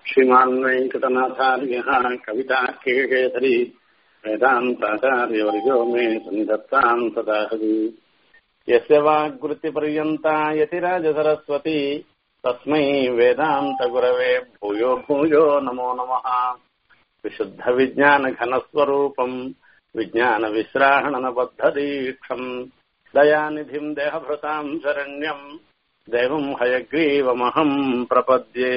श्रीमान् वेङ्कटनाथार्यः कविताकेशेधरी वेदान्ताचार्यवर्यो मे सन्धत्ताम् तदा हरि यस्य वाग्वृत्तिपर्यन्ता यतिराजसरस्वती तस्मै वेदान्तगुरवे भूयो भूयो नमो नमः विशुद्धविज्ञानघनस्वरूपम् विज्ञानविश्राहणनबद्धदीक्षम् दयानिधिम् देहभृताम् शरण्यम् தெய்வம் ஹயக்ரீவமகம் பிரபத்யே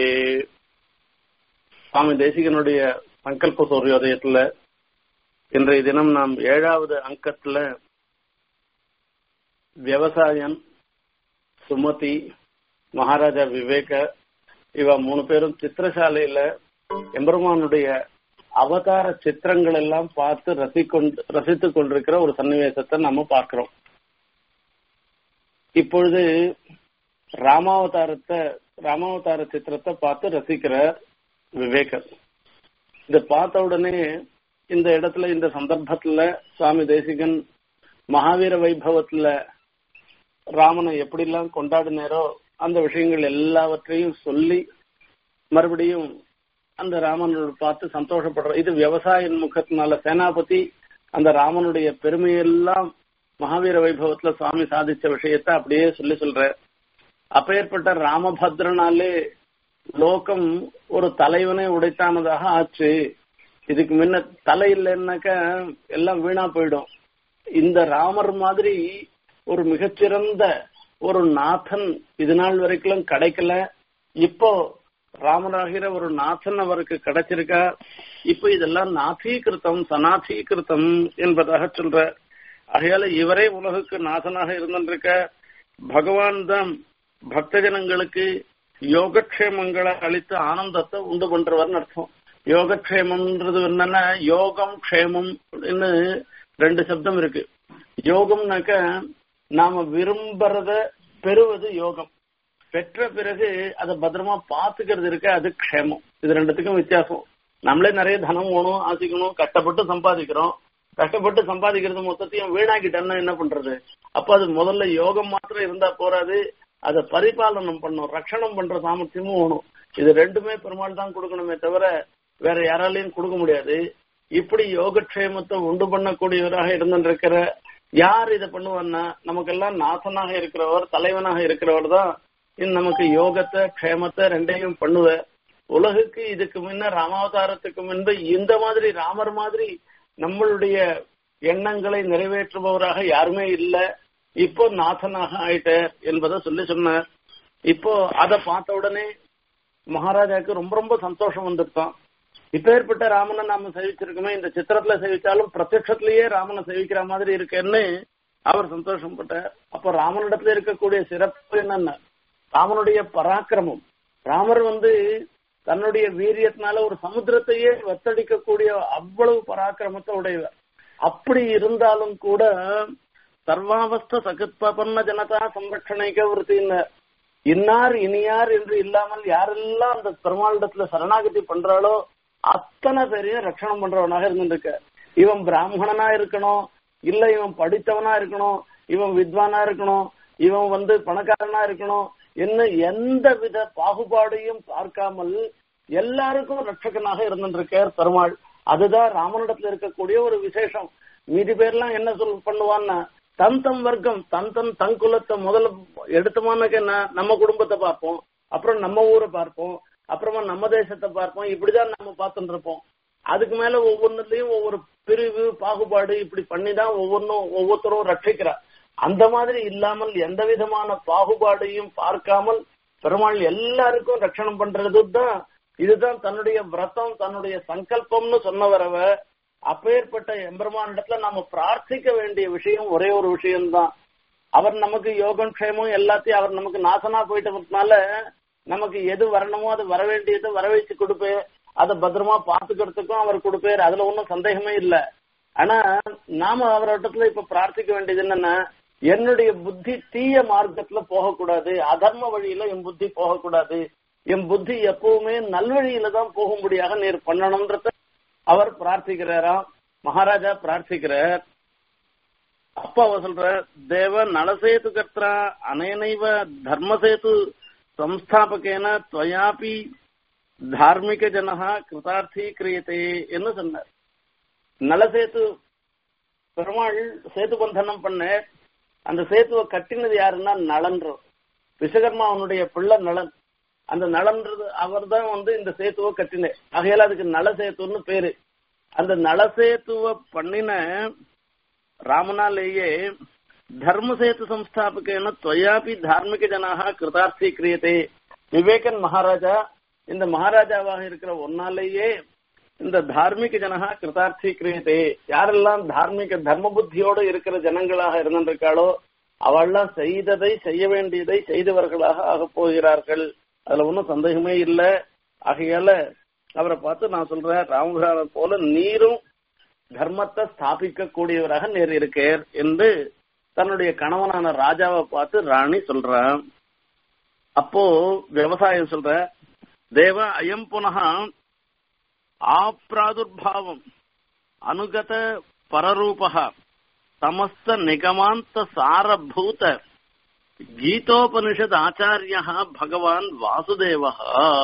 சுவாமி தேசிகனுடைய சங்கல்ப சூரியோதயத்துல இன்றைய தினம் நாம் ஏழாவது அங்கத்துல விவசாயன் சுமதி மகாராஜா விவேக இவ மூணு பேரும் சித்திரசாலையில எம்பெருமானுடைய அவதார சித்திரங்கள் எல்லாம் பார்த்து ரசிக்கொண்டு ரசித்துக் கொண்டிருக்கிற ஒரு சன்னிவேசத்தை நம்ம பார்க்கிறோம் இப்பொழுது ராமாவதாரத்தை ராமாவதார சித்திரத்தை பார்த்து ரசிக்கிறார் விவேகர் இதை பார்த்த உடனே இந்த இடத்துல இந்த சந்தர்ப்பத்துல சுவாமி தேசிகன் மகாவீர வைபவத்துல ராமனை எப்படிலாம் கொண்டாடினாரோ அந்த விஷயங்கள் எல்லாவற்றையும் சொல்லி மறுபடியும் அந்த ராமனோட பார்த்து சந்தோஷப்படுற இது விவசாய முகத்தினால சேனாபதி அந்த ராமனுடைய பெருமையெல்லாம் மகாவீர வைபவத்துல சுவாமி சாதிச்ச விஷயத்த அப்படியே சொல்லி சொல்ற அப்பேற்பட்ட ராமபத்ரனாலே லோகம் ஒரு தலைவனை உடைத்தானதாக ஆச்சு இதுக்கு முன்ன தலை இல்லைன்னாக்க எல்லாம் வீணா போயிடும் இந்த ராமர் மாதிரி ஒரு மிகச்சிறந்த ஒரு நாதன் இது நாள் வரைக்கும் கிடைக்கல இப்போ ராமராகிற ஒரு நாதன் அவருக்கு கிடைச்சிருக்கா இப்போ இதெல்லாம் நாதீகிருத்தம் சனாதீகிருத்தம் என்பதாக சொல்ற ஆகையால இவரே உலகுக்கு நாசனாக இருந்திருக்க பகவான் தான் பக்தஜனங்களுக்கு யோகக்ஷேமங்களை அளித்து ஆனந்தத்தை உண்டு பண்றவர்னு அர்த்தம் யோகக்ஷேமம்ன்றது என்னன்னா யோகம் க்ஷேமம் ரெண்டு சப்தம் இருக்கு யோகம்னாக்க நாம விரும்புறத பெறுவது யோகம் பெற்ற பிறகு அதை பத்திரமா பாத்துக்கிறது இருக்க அது க்ஷேமம் இது ரெண்டுத்துக்கும் வித்தியாசம் நம்மளே நிறைய தனம் வேணும் ஆசிக்கணும் கஷ்டப்பட்டு சம்பாதிக்கிறோம் கஷ்டப்பட்டு சம்பாதிக்கிறது மொத்தத்தையும் வீணாக்கிட்டேன்னா என்ன பண்றது அப்ப அது முதல்ல யோகம் மாத்திரம் இருந்தா போறாது அதை பரிபாலனம் பண்ணும் ரட்சணம் பண்ற சாமர்த்தியமும் வேணும் இது ரெண்டுமே பெருமாள் தான் கொடுக்கணுமே தவிர வேற யாராலையும் கொடுக்க முடியாது இப்படி யோகக்ஷேமத்தை உண்டு பண்ணக்கூடியவராக இருந்திருக்கிற யார் இதை பண்ணுவார்னா நமக்கெல்லாம் நாசனாக இருக்கிறவர் தலைவனாக இருக்கிறவர் தான் நமக்கு யோகத்தை க்ஷேமத்தை ரெண்டையும் பண்ணுவ உலகுக்கு இதுக்கு முன்ன ராமாவதாரத்துக்கு முன்பு இந்த மாதிரி ராமர் மாதிரி நம்மளுடைய எண்ணங்களை நிறைவேற்றுபவராக யாருமே இல்ல இப்போ நாதனாக ஆயிட்ட என்பதை சொல்லி சொன்னார் இப்போ அதை பார்த்த உடனே மகாராஜாவுக்கு ரொம்ப ரொம்ப சந்தோஷம் வந்துருக்கான் இப்பேற்பட்ட ராமனை நாம சேவிச்சிருக்கோமே இந்த சித்திரத்துல சேவிச்சாலும் பிரத்யட்சத்திலேயே ராமனை சேவிக்கிற மாதிரி இருக்கேன்னு அவர் சந்தோஷப்பட்டார் அப்ப ராமனிடத்துல இருக்கக்கூடிய சிறப்பு என்னன்னா ராமனுடைய பராக்கிரமம் ராமர் வந்து தன்னுடைய வீரியத்தினால ஒரு சமுத்திரத்தையே வத்தடிக்கக்கூடிய அவ்வளவு பராக்கிரமத்தை உடையவர் அப்படி இருந்தாலும் கூட சர்வாவஸ்த சகத்பன்ன ஜனதா சம்ரட்சணைக்க விருத்தினர் இன்னார் இனியார் என்று இல்லாமல் யாரெல்லாம் அந்த பெருமாளிடத்துல சரணாகதி பண்றாளோ அத்தனை பேரையும் ரட்சணம் பண்றவனாக இருந்துருக்க இவன் பிராமணனா இருக்கணும் இல்ல இவன் படித்தவனா இருக்கணும் இவன் வித்வானா இருக்கணும் இவன் வந்து பணக்காரனா இருக்கணும் என்ன எந்த வித பாகுபாடையும் பார்க்காமல் எல்லாருக்கும் ரட்சகனாக இருந்துருக்கார் பெருமாள் அதுதான் ராமனிடத்துல இருக்கக்கூடிய ஒரு விசேஷம் மீதி பேர்லாம் என்ன சொல் பண்ணுவான்னா தன் தம் வர்க்கம் தன் தன் தன் குலத்தை முதல்ல எடுத்தோமானாக்க என்ன நம்ம குடும்பத்தை பார்ப்போம் அப்புறம் நம்ம ஊரை பார்ப்போம் அப்புறமா நம்ம தேசத்தை பார்ப்போம் இப்படிதான் நம்ம பார்த்துட்டு இருப்போம் அதுக்கு மேல ஒவ்வொன்றுலயும் ஒவ்வொரு பிரிவு பாகுபாடு இப்படி பண்ணிதான் ஒவ்வொன்றும் ஒவ்வொருத்தரும் ரட்சிக்கிறா அந்த மாதிரி இல்லாமல் எந்த விதமான பாகுபாடையும் பார்க்காமல் பெருமாள் எல்லாருக்கும் ரட்சணம் பண்றது தான் இதுதான் தன்னுடைய விரதம் தன்னுடைய சங்கல்பம்னு சொன்னவரவ அப்பேற்பட்ட எம்பெருமான் இடத்துல நாம பிரார்த்திக்க வேண்டிய விஷயம் ஒரே ஒரு விஷயம்தான் அவர் நமக்கு யோகம் க்ஷேமம் எல்லாத்தையும் அவர் நமக்கு நாசனா போயிட்டதுனால நமக்கு எது வரணுமோ அது வர வேண்டியது வர வச்சு கொடுப்பேன் அதை பத்திரமா பாத்துக்கிறதுக்கும் அவர் கொடுப்பார் அதுல ஒன்றும் சந்தேகமே இல்லை ஆனா நாம அவரிடத்துல இப்ப பிரார்த்திக்க வேண்டியது என்னன்னா என்னுடைய புத்தி தீய மார்க்கத்துல போகக்கூடாது அதர்ம வழியில என் புத்தி போகக்கூடாது என் புத்தி எப்பவுமே நல்வழியில தான் போகும்படியாக நீர் பண்ணணும்ன்றத அவர் பிரார்த்திக்கிறாராம் மகாராஜா பிரார்த்திக்கிறார் அப்ப அவர் சொல்ற தேவ நலசேது கர்த்தா அனேனைவ தர்மசேது संस्थापकेन त्वयापि தார்மிக ஜனஹா கிருதார்த்தி கிரியத்தே என்று சொன்னார் நலசேத்து பெருமாள் சேது பந்தனம் பண்ண அந்த சேத்துவை கட்டினது யாருன்னா நலன்ற விஸ்வகர்மா அவனுடைய பிள்ளை நலன் அந்த நலன்றது அவர் தான் வந்து இந்த சேத்துவை கட்டினேன் ஆகையால அதுக்கு நலசேத்துன்னு பேரு அந்த நலசேத்துவ பண்ணின ராமனாலேயே தர்மசேத்து சம்ஸ்தாபகேன துவயாபி தார்மிக ஜனாக கிருதார்த்தி கிரியதே விவேகன் மகாராஜா இந்த மகாராஜாவாக இருக்கிற ஒன்னாலேயே இந்த தார்மிக ஜனகா கிருதார்த்தி கிரியதே யாரெல்லாம் தார்மிக தர்ம புத்தியோடு இருக்கிற ஜனங்களாக இருந்திருக்காளோ அவெல்லாம் செய்ததை செய்ய வேண்டியதை செய்தவர்களாக ஆகப் போகிறார்கள் அதுல ஒன்றும் சந்தேகமே இல்லை ஆகையால அவரை பார்த்து நான் சொல்றேன் ராமபிராமர் போல நீரும் தர்மத்தை ஸ்தாபிக்க கூடியவராக நேர் இருக்கேர் என்று தன்னுடைய கணவனான ராஜாவை பார்த்து ராணி சொல்றான் அப்போ விவசாயம் சொல்ற தேவ அயம் புனகா ஆப்ராதுர்பாவம் அனுகத பரரூபக சமஸ்த நிகமாந்த சாரபூத கீதோபனிஷத் ஆச்சாரிய பகவான் வாசுதேவா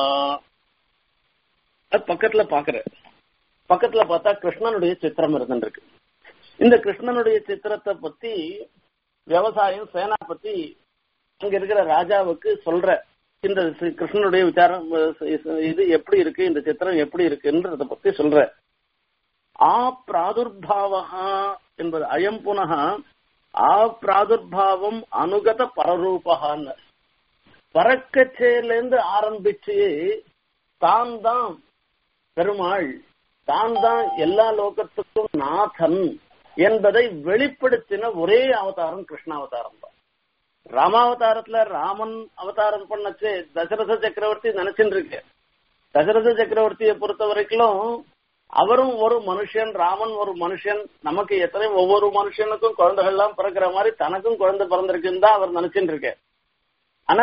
அது பக்கத்துல பாக்குற பக்கத்துல பார்த்தா கிருஷ்ணனுடைய சித்திரம் இருந்துருக்கு இந்த கிருஷ்ணனுடைய சித்திரத்தை பத்தி விவசாயம் சேனா பத்தி அங்க இருக்கிற ராஜாவுக்கு சொல்ற இந்த கிருஷ்ணனுடைய விசாரம் இது எப்படி இருக்கு இந்த சித்திரம் எப்படி இருக்குன்றத பத்தி சொல்ற ஆ பிராதுர்பாவா என்பது அயம் புனக ஆ பிராதுர்பாவம் அனுகத பரரூபகான்னு பறக்கச்சேலேருந்து ஆரம்பிச்சு தான் தான் பெருமாள் தான் தான் எல்லா லோகத்துக்கும் நாதன் என்பதை வெளிப்படுத்தின ஒரே அவதாரம் கிருஷ்ணாவதாரம் தான் ராமாவதாரத்துல ராமன் அவதாரம் பண்ணச்சு தசரத சக்கரவர்த்தி நினைச்சுட்டு இருக்கு தசரத சக்கரவர்த்தியை பொறுத்த வரைக்கும் அவரும் ஒரு மனுஷன் ராமன் ஒரு மனுஷன் நமக்கு எத்தனை ஒவ்வொரு மனுஷனுக்கும் குழந்தைகள்லாம் பிறக்கிற மாதிரி தனக்கும் குழந்தை பிறந்திருக்குன்னு தான் அவர் நினைச்சுட்டு இருக்க ஆனா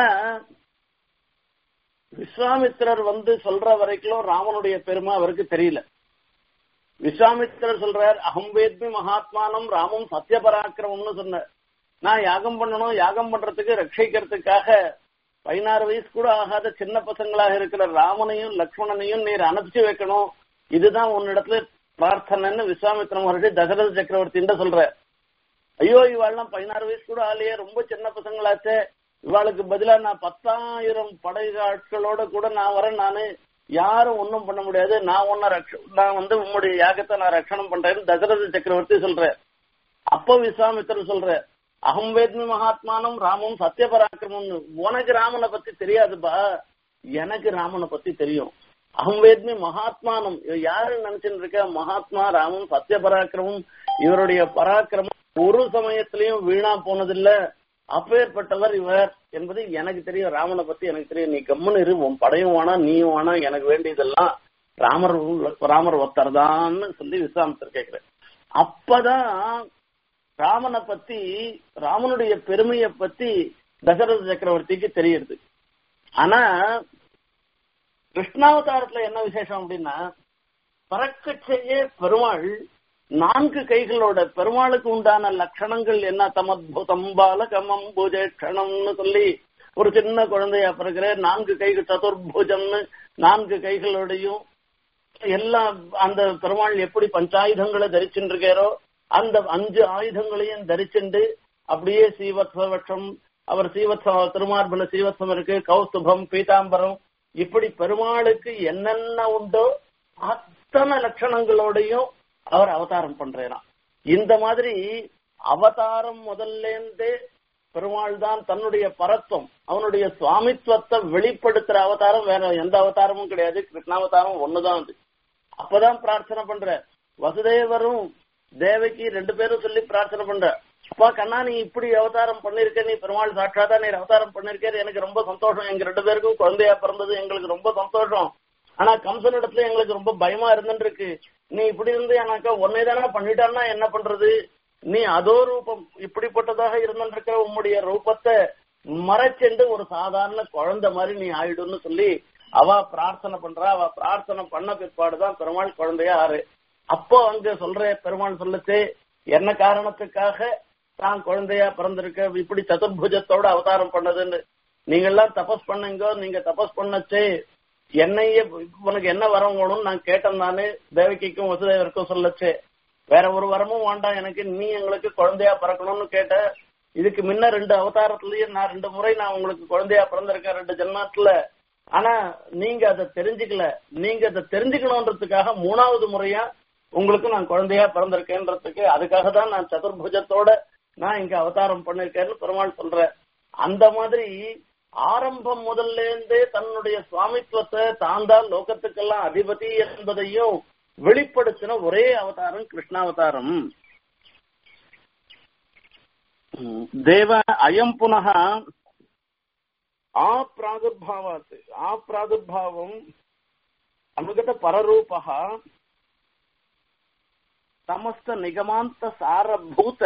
விஸ்வாமித்திரர் வந்து சொல்ற வரைக்கும் ராமனுடைய பெருமை அவருக்கு தெரியல விஸ்வாமித்திரர் சொல்றார் அகம் வேத்மி மகாத்மானம் ராமம் சத்திய பராக்கிரமம்னு சொன்னார் நான் யாகம் பண்ணணும் யாகம் பண்றதுக்கு ரட்சிக்கிறதுக்காக பதினாறு வயசு கூட ஆகாத சின்ன பசங்களாக இருக்கிற ராமனையும் லக்ஷ்மணனையும் நீர் அனுப்பிச்சு வைக்கணும் இதுதான் உன்னிடத்துல பிரார்த்தனைன்னு விஸ்வாமித்திர மகர்ஷி தசரத சக்கரவர்த்தின்னு சொல்ற ஐயோ இவாள்லாம் பதினாறு வயசு கூட ஆலையே ரொம்ப சின்ன பசங்களாச்சே இவாளுக்கு பதிலா நான் பத்தாயிரம் படை ஆட்களோட கூட நான் வரேன் நானு யாரும் ஒன்னும் பண்ண முடியாது நான் ஒன்ன ரக்ஷ நான் வந்து உங்களுடைய யாகத்தை நான் ரட்சணம் பண்றேன்னு தசரத சக்கரவர்த்தி சொல்றேன் அப்போ விஸ்வாமித்திரர் சொல்ற அகம் வேத்மி மகாத்மானம் ராமம் சத்திய பராக்கிரமம்னு உனக்கு ராமனை பத்தி தெரியாதுப்பா எனக்கு ராமனை பத்தி தெரியும் அகம் வேத்மி மகாத்மானம் யாரு நினைச்சுட்டு இருக்க மகாத்மா ராமம் சத்திய பராக்கிரமம் இவருடைய பராக்கிரமம் ஒரு சமயத்திலையும் வீணா போனதில்ல அப்பேற்பட்டவர் இவர் என்பது எனக்கு தெரியும் ராமனை பத்தி எனக்கு தெரியும் நீ கம்முன்னு இரு உன் படையும் வேணா நீயும் வேணா எனக்கு வேண்டியதெல்லாம் ராமர் ராமர் ஒருத்தர் தான்னு சொல்லி விஸ்வாமித்தர் கேட்கிறேன் அப்பதான் ராமனை பத்தி ராமனுடைய பெருமையை பத்தி தசரத சக்கரவர்த்திக்கு தெரியுது ஆனா கிருஷ்ணாவதாரத்துல என்ன விசேஷம் அப்படின்னா பறக்கச்செய்ய பெருமாள் நான்கு கைகளோட பெருமாளுக்கு உண்டான லட்சணங்கள் என்ன தமத்புதம் பாலகமம் பூஜேஷணம்னு சொல்லி ஒரு சின்ன குழந்தையா பிறகுற நான்கு கைகள் சதுர்புஜம்னு நான்கு கைகளோடையும் எல்லாம் அந்த பெருமாள் எப்படி பஞ்சாயுதங்களை தரிச்சுருக்காரோ அந்த அஞ்சு ஆயுதங்களையும் தரிச்சுண்டு அப்படியே சீவத்வட்சம் அவர் சீவத்ச திருமார்பல சீவத்சம் இருக்கு கௌஸ்துபம் பீதாம்பரம் இப்படி பெருமாளுக்கு என்னென்ன உண்டோ அத்தனை லட்சணங்களோடையும் அவர் அவதாரம் பண்றாராம் இந்த மாதிரி அவதாரம் முதல்லேருந்தே பெருமாள் தான் தன்னுடைய பரத்துவம் அவனுடைய சுவாமித்துவத்தை வெளிப்படுத்துற அவதாரம் வேற எந்த அவதாரமும் கிடையாது கிருஷ்ணாவதாரம் ஒண்ணுதான் அது அப்பதான் பிரார்த்தனை பண்ற வசுதேவரும் தேவகி ரெண்டு பேரும் சொல்லி பிரார்த்தனை பண்ற அப்பா கண்ணா நீ இப்படி அவதாரம் பண்ணிருக்க நீ பெருமாள் சாட்சாதா நீ அவதாரம் பண்ணிருக்க எனக்கு ரொம்ப சந்தோஷம் எங்க ரெண்டு பேருக்கும் குழந்தையா பிறந்தது எங்களுக்கு ரொம்ப சந்தோஷம் ஆனா கம்சன் இடத்துல எங்களுக்கு ரொம்ப பயமா இருந்துட்டு இருக்கு நீ இப்படி இருந்து எனக்கா உன்னை தானே பண்ணிட்டான்னா என்ன பண்றது நீ அதோ ரூபம் இப்படிப்பட்டதாக இருந்துட்டு இருக்கிற உம்முடைய ரூபத்தை மறைச்சென்று ஒரு சாதாரண குழந்தை மாதிரி நீ ஆயிடுன்னு சொல்லி அவ பிரார்த்தனை பண்றா அவ பிரார்த்தனை பண்ண பிற்பாடுதான் பெருமாள் குழந்தையா ஆறு அப்போ அங்க சொல்ற பெருமாள் சொல்லச்சு என்ன காரணத்துக்காக தான் குழந்தையா பிறந்திருக்க இப்படி சதுர்புஜத்தோட அவதாரம் பண்ணதுன்னு நீங்க எல்லாம் தபஸ் பண்ணுங்க நீங்க தபஸ் பண்ணச்சே என்னையே உனக்கு என்ன வரம் வேணும்னு நான் கேட்டேன் நானு தேவகிக்கும் வசுதேவருக்கும் சொல்லச்சு வேற ஒரு வரமும் வேண்டாம் எனக்கு நீ எங்களுக்கு குழந்தையா பிறக்கணும்னு கேட்ட இதுக்கு முன்ன ரெண்டு அவதாரத்திலயும் நான் ரெண்டு முறை நான் உங்களுக்கு குழந்தையா பிறந்திருக்கேன் ரெண்டு ஜென்மத்துல ஆனா நீங்க அதை தெரிஞ்சுக்கல நீங்க அதை தெரிஞ்சுக்கணுன்றதுக்காக மூணாவது முறையா உங்களுக்கு நான் குழந்தையா பிறந்திருக்கேன்றதுக்கு அதுக்காக தான் நான் சதுர்புஜத்தோட நான் இங்க அவதாரம் பண்ணிருக்கேன்னு பெருமாள் சொல்றேன் அந்த மாதிரி ஆரம்பம் முதல்ல இருந்தே தன்னுடைய சுவாமித்துவத்தை தான் தான் லோகத்துக்கெல்லாம் அதிபதி என்பதையும் வெளிப்படுத்தின ஒரே அவதாரம் கிருஷ்ணாவதாரம் தேவ அயம் புனக ஆப்ராதுர்பாவாத் ஆப்ராதுர்பாவம் அனுகத பரரூபः ಸಮಸ್ತ ನಿಗಮಾಂತ ಸಾರಭೂತ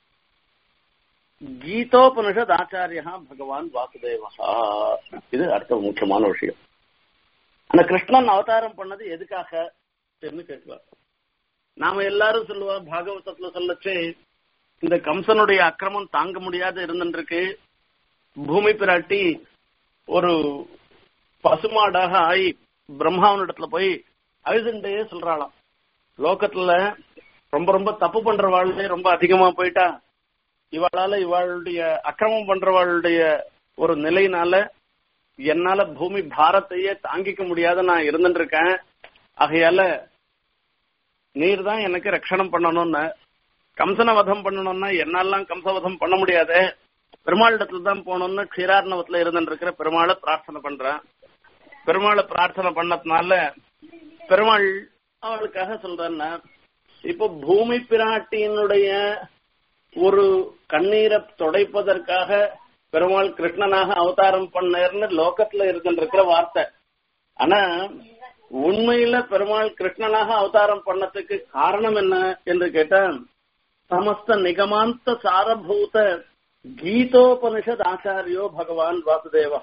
கீதோபனிஷத் ஆச்சாரியா பகவான் வாசுதேவா இது அடுத்த முக்கியமான விஷயம் அந்த கிருஷ்ணன் அவதாரம் பண்ணது எதுக்காக கேட்கலாம் நாம எல்லாரும் சொல்லுவா பாகவதத்துல சொல்லச்சே இந்த கம்சனுடைய அக்கிரமம் தாங்க முடியாத இருந்துருக்கு பூமி பிராட்டி ஒரு பசுமாடாக ஆகி பிரம்மாவனிடத்துல போய் அழுதுண்டே சொல்றாளாம் லோகத்துல ரொம்ப ரொம்ப தப்பு பண்றவாழ்லே ரொம்ப அதிகமா போயிட்டா இவாளால இவாளுடைய அக்கிரமம் பண்றவாளுடைய ஒரு நிலையினால என்னால பூமி பாரத்தையே தாங்கிக்க முடியாத நான் இருந்துட்டு இருக்கேன் ஆகையால நீர் தான் எனக்கு ரட்சணம் பண்ணணும்னு கம்சன வதம் பண்ணணும்னா என்னாலாம் கம்சவதம் பண்ண முடியாது பெருமாளிடத்துல தான் போகணும்னு க்ஷீரார்ணவத்துல இருந்துட்டு இருக்கிற பெருமாளை பிரார்த்தனை பண்றேன் பெருமாளை பிரார்த்தனை பண்ணதுனால பெருமாள் அவளுக்காக சொல்றேன்னா இப்போ பூமி பிராட்டியினுடைய ஒரு கண்ணீரை தொடைப்பதற்காக பெருமாள் கிருஷ்ணனாக அவதாரம் பண்ணேர்னு லோகத்துல இருக்கின்ற வார்த்தை ஆனா உண்மையில பெருமாள் கிருஷ்ணனாக அவதாரம் பண்ணதுக்கு காரணம் என்ன என்று கேட்டா சமஸ்த நிகமாந்த சாரபூத கீதோபனிஷத் ஆச்சாரியோ பகவான் வாசுதேவா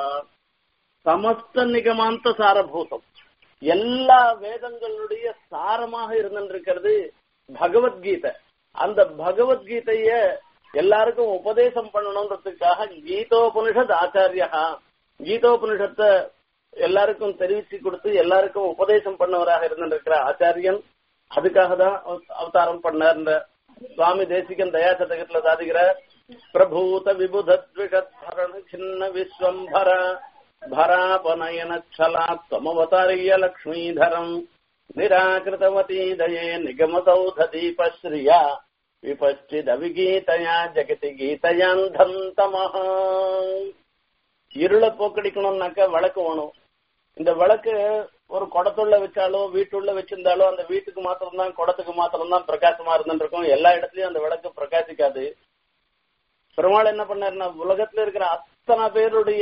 சமஸ்த நிகமாந்த சாரபூதம் எல்லா வேதங்களுடைய சாரமாக இருந்திருக்கிறது பகவத்கீதை அந்த பகவத்கீதைய எல்லாருக்கும் உபதேசம் பண்ணணுன்றதுக்காக கீதோபனிஷத் ஆச்சாரியா கீதோபனிஷத்தை எல்லாருக்கும் தெரிவிச்சு கொடுத்து எல்லாருக்கும் உபதேசம் பண்ணவராக இருந்திருக்கிற ஆச்சாரியன் அதுக்காக தான் அவதாரம் பண்ணார் இந்த சுவாமி தேசிகன் தயா சதகத்துல சாதிக்கிறார் பிரபூத விபுதத்விஷத்பரண சின்ன விஸ்வம்பர भरापनयन छलात्मवतार्य लक्ष्मीधरम् निराकृतवती दये निगमसौधदीपश्रिया விபச்சிதவிகீதையா ஜெகதி கீதையாந்தம் தமஹ இருளை போக்கடிக்கணும்னாக்க விளக்கு வேணும் இந்த விளக்கு ஒரு குடத்துள்ள வச்சாலோ வீட்டுள்ள வச்சிருந்தாலோ அந்த வீட்டுக்கு மாத்திரம்தான் குடத்துக்கு மாத்திரம்தான் பிரகாசமா இருந்துருக்கும் எல்லா இடத்துலயும் அந்த விளக்கு பிரகாசிக்காது பெருமாள் என்ன பண்ணாருன்னா உலகத்துல இருக்கிற அத்தனை பேருடைய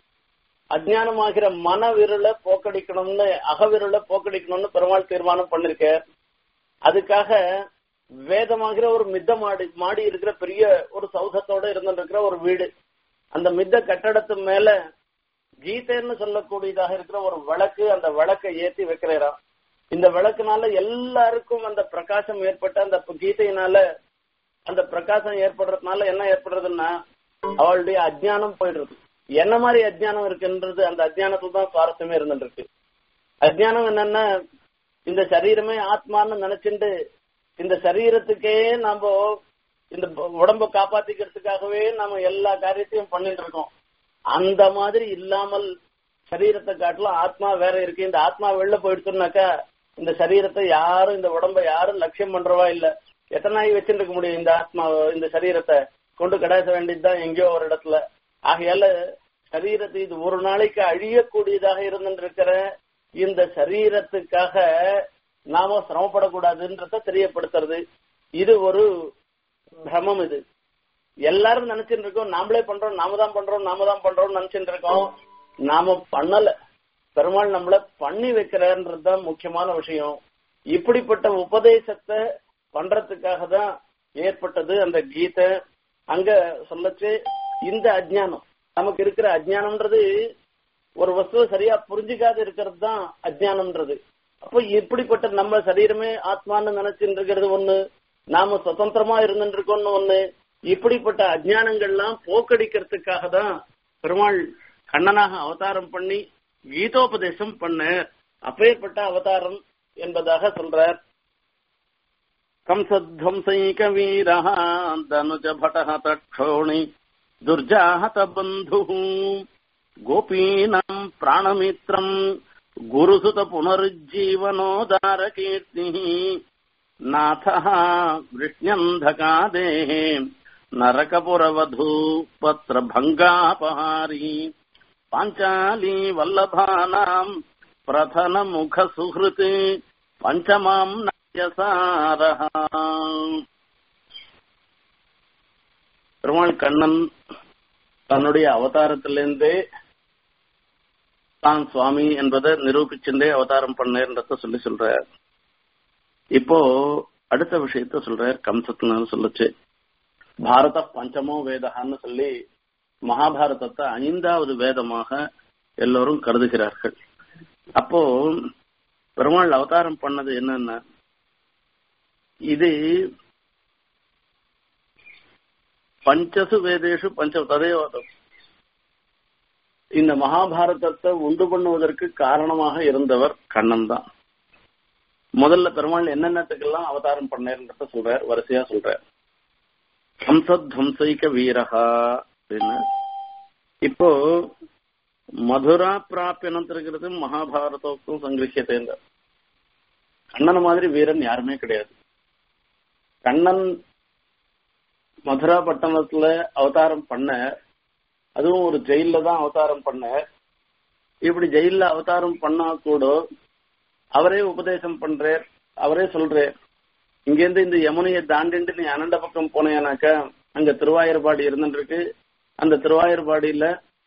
அஜ்ஞானமாகிற மன விருளை போக்கடிக்கணும்னு அகவிருளை போக்கடிக்கணும்னு பெருமாள் தீர்மானம் பண்ணிருக்க அதுக்காக வேதமாகிற ஒரு மித்த மாடி மாடி இருக்கிற பெரிய ஒரு சௌதத்தோட இருந்துருக்கிற ஒரு வீடு அந்த மித்த கட்டடத்து மேல கீதைன்னு சொல்லக்கூடியதாக இருக்கிற ஒரு விளக்கு அந்த விளக்கை ஏத்தி வைக்கிறாராம் இந்த விளக்குனால எல்லாருக்கும் அந்த பிரகாசம் ஏற்பட்ட அந்த கீதையினால அந்த பிரகாசம் ஏற்படுறதுனால என்ன ஏற்படுறதுன்னா அவளுடைய அஜ்ஞானம் போயிடுறது என்ன மாதிரி அஜ்ஞானம் இருக்குன்றது அந்த அஜ்ஞானத்துல தான் சுவாரஸ்யமே இருந்துருக்கு அஜ்ஞானம் என்னன்னா இந்த சரீரமே ஆத்மான்னு நினைச்சுட்டு இந்த சரீரத்துக்கே நாம இந்த உடம்ப காப்பாத்திக்கிறதுக்காகவே நாம எல்லா காரியத்தையும் பண்ணிட்டு இருக்கோம் அந்த மாதிரி இல்லாமல் சரீரத்தை காட்டிலும் ஆத்மா வேற இருக்கு இந்த ஆத்மா வெளில போயிடுச்சுனாக்கா இந்த சரீரத்தை யாரும் இந்த உடம்ப யாரும் லட்சியம் பண்றவா இல்ல எத்தனை நாய் வச்சுட்டு இருக்க முடியும் இந்த ஆத்மா இந்த சரீரத்தை கொண்டு கடாச வேண்டியதுதான் எங்கேயோ ஒரு இடத்துல ஆகையால சரீரத்தை இது ஒரு நாளைக்கு அழியக்கூடியதாக இருந்திருக்கிற இந்த சரீரத்துக்காக நாம சிரமப்படக்கூடாதுன்றத தெரியப்படுத்துறது இது ஒரு பிரமம் இது எல்லாரும் நினைச்சிட்டு இருக்கோம் நாமளே பண்றோம் நாம தான் பண்றோம் நாம தான் பண்றோம் நினைச்சிட்டு இருக்கோம் நாம பண்ணல பெருமாள் நம்மள பண்ணி வைக்கிறான்றதுதான் முக்கியமான விஷயம் இப்படிப்பட்ட உபதேசத்தை பண்றதுக்காக தான் ஏற்பட்டது அந்த கீதை அங்க சொல்லச்சு இந்த அஜ்ஞானம் நமக்கு இருக்கிற அஜ்ஞானம்ன்றது ஒரு வஸ்துவை சரியா புரிஞ்சுக்காத இருக்கிறது தான் அஜ்ஞானம்ன்றது அப்போ இப்படிப்பட்ட நம்ம சரீரமே ஆத்மான்னு நினைச்சுட்டு இருக்கிறது ஒண்ணு நாம சுதந்திரமா இருந்துட்டு இருக்கோம்னு ஒண்ணு இப்படிப்பட்ட அஜ்ஞானங்கள்லாம் போக்கடிக்கிறதுக்காக தான் பெருமாள் கண்ணனாக அவதாரம் பண்ணி கீதோபதேசம் பண்ண அப்பேற்பட்ட அவதாரம் என்பதாக சொல்றார் கம்சத்வம்சைக வீரः தனுஜ பட்டः தक्षोणि दुर्जाहत बन्धुः गोपीनाम् प्राणमित्रम् गुरुसुत पुनरुज्जीवनोदारकीर्तिः नाथः वृष्ण्यन्धकादेः नरकपुरवधू पत्रभङ्गापहारी पाञ्चाली वल्लभानाम् प्रथनमुखसुहृत् पञ्चमाम् नयसारः பெருமாள் கண்ணன் தன்னுடைய அவதாரத்திலிருந்தே தான் சுவாமி என்பதை நிரூபிச்சுட்டே அவதாரம் பண்ணேன்றத சொல்லி சொல்றார் இப்போ அடுத்த விஷயத்த சொல்றார் கம்சத்னு சொல்லுச்சு பாரத பஞ்சமோ வேதகான்னு சொல்லி மகாபாரதத்தை ஐந்தாவது வேதமாக எல்லோரும் கருதுகிறார்கள் அப்போ பெருமாள் அவதாரம் பண்ணது என்னன்னா இது பஞ்சசு வேதேஷு பஞ்ச ததேவாதம் இந்த மகாபாரதத்தை உண்டு பண்ணுவதற்கு காரணமாக இருந்தவர் கண்ணன் தான் முதல்ல பெருமாள் என்னென்னத்துக்கெல்லாம் அவதாரம் பண்ணேன்றத சொல்றார் வரிசையா சொல்றார் ஹம்சத்வம்சைக வீரகா அப்படின்னு இப்போ மதுரா பிராப்பியம் இருக்கிறது மகாபாரதத்துக்கும் சங்கிருஷ்யத்தை கண்ணன் மாதிரி வீரன் யாருமே கிடையாது கண்ணன் மதுரா பட்டணத்துல அவதாரம் பண்ண அதுவும் ஒரு ஜெயில தான் அவதாரம் பண்ண இப்படி ஜெயில அவதாரம் பண்ணா கூட அவரே உபதேசம் பண்றார் அவரே சொல்றார் இங்கேருந்து இந்த யமுனையை தாண்டிட்டு நீ அனண்ட பக்கம் போனேனாக்கா அங்க திருவாயூர்பாடி இருந்துருக்கு அந்த திருவாயூர்பாடியில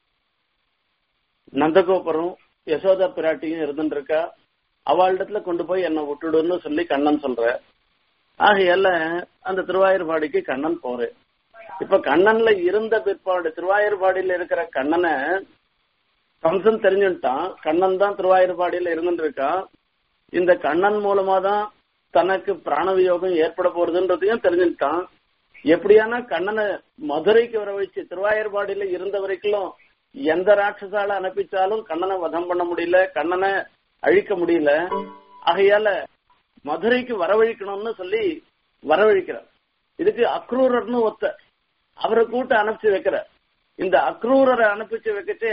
நந்தகோபுரம் யசோதா பிராட்டியும் இருந்துருக்கா அவளிடத்துல கொண்டு போய் என்னை விட்டுடுன்னு சொல்லி கண்ணன் சொல்ற ஆகையால அந்த திருவாயூர்பாடிக்கு கண்ணன் போறேன் இப்ப கண்ணன்ல இருந்த பிற்பாடு திருவாயூர்பாடியில இருக்கிற கண்ணனை கம்சன் தெரிஞ்சுட்டான் கண்ணன் தான் திருவாயூர்பாடியில இருந்துட்டு இருக்கான் இந்த கண்ணன் மூலமா தான் தனக்கு பிராணவியோகம் ஏற்பட போறதுன்றதையும் தெரிஞ்சுட்டான் எப்படியானா கண்ணனை மதுரைக்கு வர வச்சு திருவாயூர்பாடியில இருந்த வரைக்கும் எந்த ராட்சசால அனுப்பிச்சாலும் கண்ணனை வதம் பண்ண முடியல கண்ணனை அழிக்க முடியல ஆகையால மதுரைக்கு வரவழிக்கணும்னு சொல்லி வரவழிக்கிறார் இதுக்கு அக்ரூரர்னு ஒத்த அவரை கூட்ட அனுப்பிச்சு வைக்கிற இந்த அக்ரூரரை அனுப்பிச்சு வைக்கிட்டு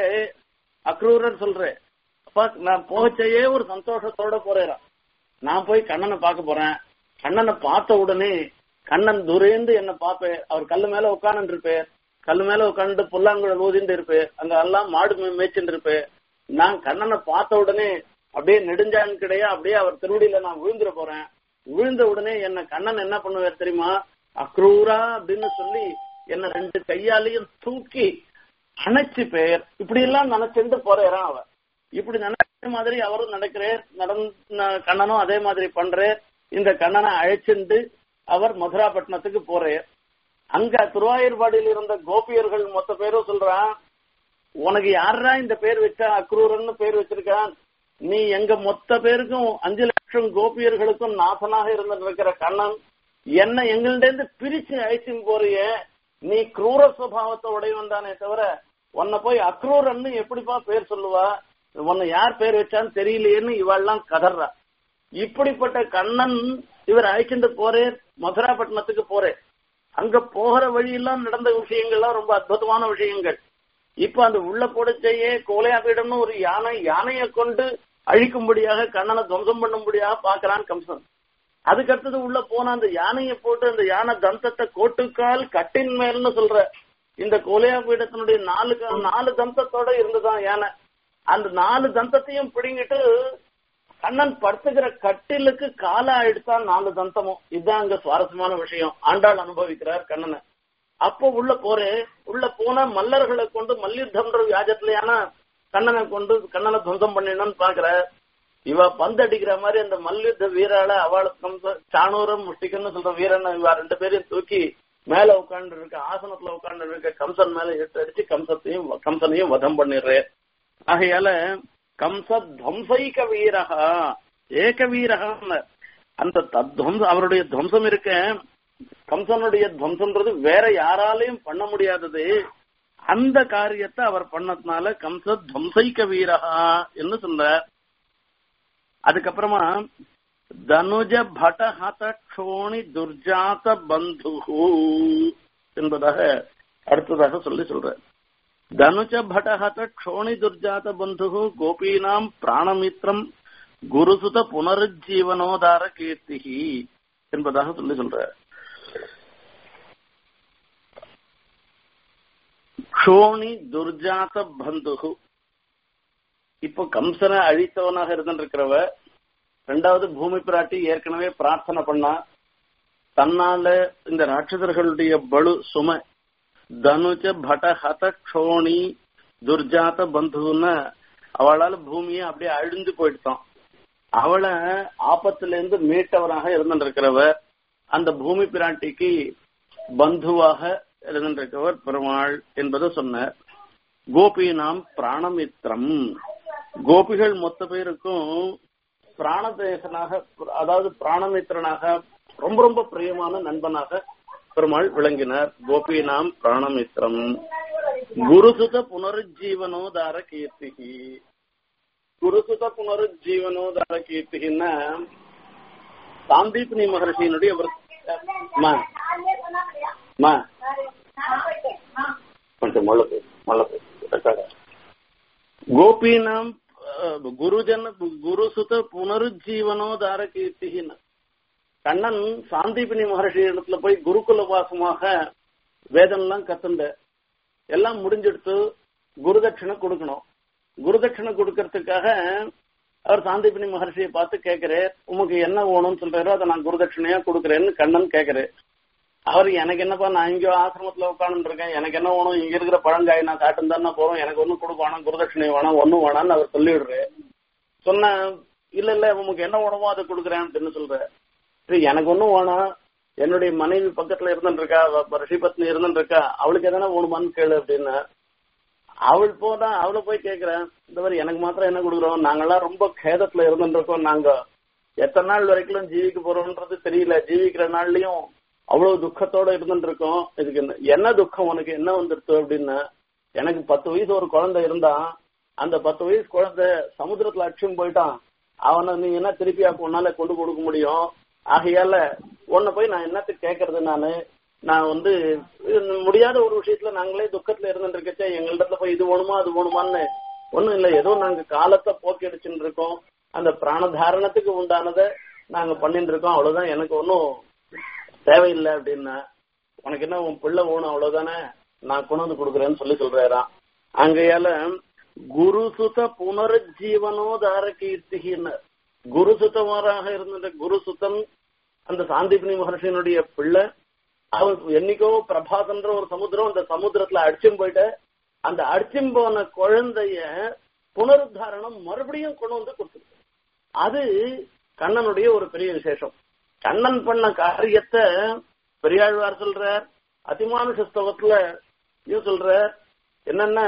அக்ரூரர் சொல்றேன் அப்பா நான் போகச்சையே ஒரு சந்தோஷத்தோட போறேன் நான் போய் கண்ணனை பார்க்க போறேன் கண்ணனை பார்த்த உடனே கண்ணன் துரேந்து என்ன பார்ப்பேன் அவர் கல்லு மேல உட்காந்து இருப்பேன் கல்லு மேல உட்காந்து புல்லாங்குழல் ஊதிண்டு இருப்பேன் அங்க எல்லாம் மாடு மேய்ச்சிட்டு இருப்பேன் நான் கண்ணனை பார்த்த உடனே அப்படியே நெடுஞ்சான் கிடையா அப்படியே அவர் திருவடியில நான் விழுந்துட போறேன் விழுந்த உடனே என்ன கண்ணன் என்ன பண்ணுவார் தெரியுமா அக்ரூரா அப்படின்னு சொல்லி என்ன ரெண்டு கையாலையும் தூக்கி அணைச்சு பேர் இப்படி எல்லாம் நினைச்சுட்டு போறேறான் அவ இப்படி நினைச்ச மாதிரி அவரும் நடக்கிறார் நடந்த கண்ணனும் அதே மாதிரி பண்றார் இந்த கண்ணனை அழைச்சிண்டு அவர் மதுராப்பட்டினத்துக்கு போறார் அங்க திருவாயூர்பாடியில் இருந்த கோபியர்கள் மொத்த பேரும் சொல்றான் உனக்கு யாரா இந்த பேர் வச்சா அக்ரூரன்னு பேர் வச்சிருக்கான் நீ எங்க மொத்த பேருக்கும் அஞ்சு லட்சம் கோபியர்களுக்கும் நாசனாக இருந்துட்டு இருக்கிற கண்ணன் என்ன எங்கள்ட இருந்து பிரிச்சு அழைச்சின்னு போறிய நீ குரூர சுவாவத்தை உடையவன் தானே தவிர உன்னை போய் அக்ரூரன்னு எப்படிப்பா பேர் சொல்லுவா உன்னை யார் பேர் வச்சான்னு தெரியலையேன்னு இவாள்லாம் கதறா இப்படிப்பட்ட கண்ணன் இவர் அழைச்சிட்டு போறேன் மதுராப்பட்டினத்துக்கு போறேன் அங்க போகிற வழியெல்லாம் நடந்த விஷயங்கள்லாம் ரொம்ப அற்புதமான விஷயங்கள் இப்ப அந்த உள்ள போடச்சையே கோலையாபீடம்னு ஒரு யானை யானையை கொண்டு அழிக்கும்படியாக கண்ணனை துவம்சம் பண்ணும்படியாக பாக்குறான் கம்சன் அதுக்கடுத்தது உள்ள போன அந்த யானையை போட்டு அந்த யானை தந்தத்தை கோட்டுக்கால் கட்டின் மேல்னு சொல்ற இந்த கோலையா பீடத்தினுடைய நாலு நாலு தந்தத்தோட இருந்துதான் யானை அந்த நாலு தந்தத்தையும் பிடிங்கிட்டு கண்ணன் படுத்துக்கிற கட்டிலுக்கு காலா எடுத்தான் நாலு தந்தமும் இதுதான் அங்க சுவாரஸ்யமான விஷயம் ஆண்டாள் அனுபவிக்கிறார் கண்ணனை அப்போ உள்ள போறேன் உள்ள போனா மல்லர்களை கொண்டு மல்யுத்தம்ன்ற வியாஜத்திலேயான கண்ணனை கொண்டு கண்ணனை துவம்சம் பண்ணிடணும்னு பாக்குற இவ பந்து அடிக்கிற மாதிரி அந்த மல்யுத்த வீரால அவளுக்கு சாணூரம் முஷ்டிகன்னு சொல்ற வீரன் இவ ரெண்டு பேரையும் தூக்கி மேல உட்கார்ந்து இருக்க ஆசனத்துல உட்கார்ந்து இருக்க கம்சன் மேல எடுத்து அடிச்சு கம்சத்தையும் கம்சனையும் வதம் பண்ணிடுறேன் ஆகையால கம்ச துவம்சைக வீரகா ஏக வீரகா அந்த தத்வம்சம் அவருடைய துவம்சம் இருக்க கம்சனுடைய துவம்சம்ன்றது வேற யாராலையும் பண்ண முடியாதது அந்த காரியத்தை அவர் பண்ணதுனால கம்ச துவம்சைக்க வீரகா என்று சொல்றார் அதுக்கப்புறமா தனுஜ பட ஹத க்ஷோணி துர்ஜாத பந்து என்பதாக அடுத்ததாக சொல்லி சொல்ற தனுஜ பட ஹத க்ஷோணி துர்ஜாத பந்து கோபீனாம் பிராணமித்ரம் குருசுத புனருஜீவனோதார கீர்த்திகி என்பதாக சொல்லி சொல்ற க்ஷோணி துர்ஜாத பந்துகு இப்போ கம்சனை அழித்தவனாக இருந்திருக்கிறவ ரெண்டாவது பூமி பிராட்டி ஏற்கனவே பிரார்த்தனை பண்ணா தன்னால இந்த ராட்சசர்களுடைய பலு சுமை தனுஜ பட ஹத க்ஷோணி துர்ஜாத பந்துன்னு அவளால பூமியை அப்படியே அழிஞ்சு போயிட்டான் அவளை ஆபத்துல இருந்து மீட்டவராக இருந்திருக்கிறவர் அந்த பூமி பிராட்டிக்கு பந்துவாக இருந்திருக்கிறவர் பெருமாள் என்பதை சொன்னார் கோபினாம் பிராணமித்திரம் கோபிகள் மொத்த பேருக்கும் பிராணதேசனாக அதாவது பிராணமித்திரனாக ரொம்ப ரொம்ப பிரியமான நண்பனாக பெருமாள் விளங்கினார் கோபினாம் பிராணமித்திரம் குருசுத புனருஜீவனோதார கீர்த்திகி குருசுத புனருஜீவனோதார கீர்த்திகின்னா சாந்தீப்னி மகர்ஷியினுடைய కొంచెం మళ్ళీ మళ్ళీ గోపీనాం குருஜன குருசுத புனருஜீவனோதார கீர்த்திகின்னு கண்ணன் சாந்தீபினி மகர்ஷி இடத்துல போய் குருகுல வாசமாக வேதம்லாம் கத்துண்ட எல்லாம் முடிஞ்செடுத்து குருதட்சிணை கொடுக்கணும் குருதட்சிணை கொடுக்கறதுக்காக அவர் சாந்தீபினி மகர்ஷியை பார்த்து கேட்கிறார் உமக்கு என்ன வேணும்னு சொல்றாரோ அதை நான் குருதட்சிணையா கொடுக்குறேன்னு கண்ணன் கேட்கிறார் அவர் எனக்கு என்னப்பா நான் இங்கேயோ ஆசிரமத்துல உட்காந்து இருக்கேன் எனக்கு என்ன வேணும் இங்க இருக்கிற பழங்காய் நான் காட்டும் தானே போறோம் எனக்கு ஒன்னும் கொடுக்க வேணாம் குருதட்சிணை வேணாம் ஒன்னும் வேணாம்னு அவர் சொல்லிடுறாரு சொன்ன இல்ல இல்ல உமக்கு என்ன வேணுமோ அதை கொடுக்குறேன் அப்படின்னு சொல்ற சரி எனக்கு ஒன்னும் வேணாம் என்னுடைய மனைவி பக்கத்துல இருந்துட்டு இருக்கா ரிஷிபத்னி இருந்துட்டு இருக்கா அவளுக்கு எதனா வேணுமான்னு கேளு அப்படின்னு அவள் போனா அவளை போய் கேக்குறேன் இந்த மாதிரி எனக்கு மாத்திரம் என்ன கொடுக்குறோம் நாங்கெல்லாம் ரொம்ப கேதத்துல இருந்துட்டு இருக்கோம் நாங்க எத்தனை நாள் வரைக்கும் ஜீவிக்க போறோம்ன்றது தெரியல ஜீவிக்கிற நாள்லயும் அவ்வளவு துக்கத்தோட இருந்துட்டு இருக்கோம் இதுக்கு என்ன என்ன துக்கம் உனக்கு என்ன வந்துருச்சு அப்படின்னா எனக்கு பத்து வயசு ஒரு குழந்தை இருந்தான் அந்த பத்து வயசு குழந்தை சமுத்திரத்துல அடிச்சுன்னு போயிட்டான் அவனை நீ என்ன திருப்பியா உன்னால கொண்டு கொடுக்க முடியும் ஆகையால உன்னை போய் நான் என்னத்துக்கு கேட்கறது நானு நான் வந்து முடியாத ஒரு விஷயத்துல நாங்களே துக்கத்துல இருந்துட்டு இருக்கச்சே எங்கள்கிட்ட போய் இது வேணுமா அது வேணுமான்னு ஒண்ணும் இல்ல ஏதோ நாங்க காலத்தை போக்கி அடிச்சுட்டு இருக்கோம் அந்த பிராணதாரணத்துக்கு உண்டானதை நாங்க பண்ணிட்டு இருக்கோம் அவ்வளவுதான் எனக்கு ஒன்னும் தேவையில்லை அப்படின்னா உனக்கு என்ன உன் பிள்ளை வேணும் அவ்வளவுதானே நான் கொண்டு வந்து கொடுக்குறேன்னு சொல்லி சொல்றாராம் அங்கையால குருசுத புனருஜீவனோதார கீர்த்திகின்னு குருசுத்தமாராக இருந்த குருசுத்தன் அந்த சாந்திபினி மகர்ஷியினுடைய பிள்ளை அவன் என்னைக்கோ பிரபாதன்ற ஒரு சமுத்திரம் அந்த சமுத்திரத்துல அடிச்சும் போயிட்டு அந்த அடிச்சும் போன குழந்தைய புனருத்தாரணம் மறுபடியும் கொண்டு வந்து கொடுத்துருக்கு அது கண்ணனுடைய ஒரு பெரிய விசேஷம் கண்ணன் பண்ண காரியத்தை பெரியாழ்வார் சொல்றார் அதிமானுஷ ஸ்தவத்துல இது சொல்ற என்னன்னா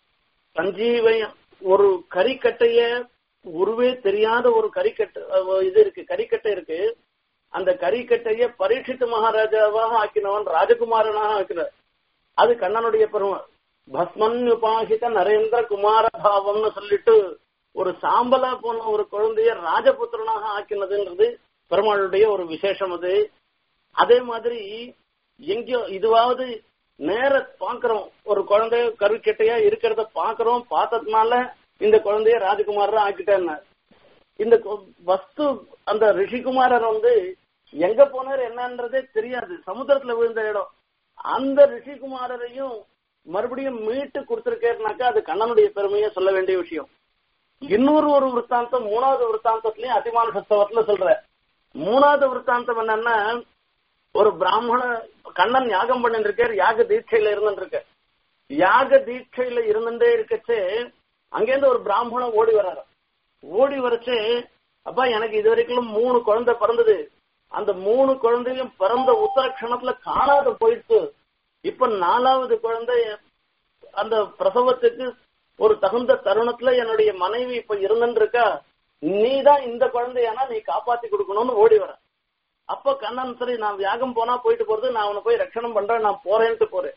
சஞ்சீவயம் ஒரு கறிக்கட்டைய உருவே தெரியாத ஒரு கறிக்கட்டை இது இருக்கு கறிக்கட்டை இருக்கு அந்த கறிக்கட்டைய பரீட்சித்து மகாராஜாவாக ஆக்கினவன் ராஜகுமாரனாக ஆக்கினார் அது கண்ணனுடைய பெருமை பஸ்மன் உபாசித நரேந்திர குமார பாவம்னு சொல்லிட்டு ஒரு சாம்பலா போன ஒரு குழந்தைய ராஜபுத்திரனாக ஆக்கினதுன்றது பெருமாளுடைய ஒரு விசேஷம் அது அதே மாதிரி எங்கேயோ இதுவாவது நேர பாக்குறோம் ஒரு குழந்தைய கருக்கெட்டையா இருக்கிறத பாக்குறோம் பார்த்ததுனால இந்த குழந்தைய ராஜகுமாரா ஆக்கிட்டேன் இந்த வஸ்து அந்த ரிஷிகுமாரர் வந்து எங்க போனார் என்னன்றதே தெரியாது சமுத்திரத்துல விழுந்த இடம் அந்த ரிஷிகுமாரரையும் மறுபடியும் மீட்டு கொடுத்திருக்கேன்னாக்கா அது கண்ணனுடைய பெருமையை சொல்ல வேண்டிய விஷயம் இன்னொரு ஒரு விற்த்தாந்தம் மூணாவது விற்த்தாந்தத்திலயும் அதிமான சஸ்தவத்துல சொல்ற மூணாவது விற்த்தாந்தம் என்னன்னா ஒரு பிராமண கண்ணன் யாகம் பண்ணிட்டு இருக்கார் யாக தீட்சையில இருந்துட்டு இருக்க யாக தீட்சையில இருந்துட்டே இருக்கச்சே அங்கேருந்து ஒரு பிராமணன் ஓடி வர்றாரு ஓடி வரச்சு அப்பா எனக்கு இது வரைக்கும் மூணு குழந்தை பிறந்தது அந்த மூணு குழந்தையும் பிறந்த உத்தரக்ஷணத்துல காணாத போயிடுச்சு இப்ப நாலாவது குழந்தை அந்த பிரசவத்துக்கு ஒரு தகுந்த தருணத்துல என்னுடைய மனைவி இப்ப இருந்துட்டு இருக்கா நீ தான் இந்த குழந்தையானா நீ காப்பாத்தி கொடுக்கணும்னு ஓடி வர அப்ப கண்ணன் சரி நான் வியாகம் போனா போயிட்டு போறது நான் அவனை போய் ரட்சணம் பண்றேன் நான் போறேன்ட்டு போறேன்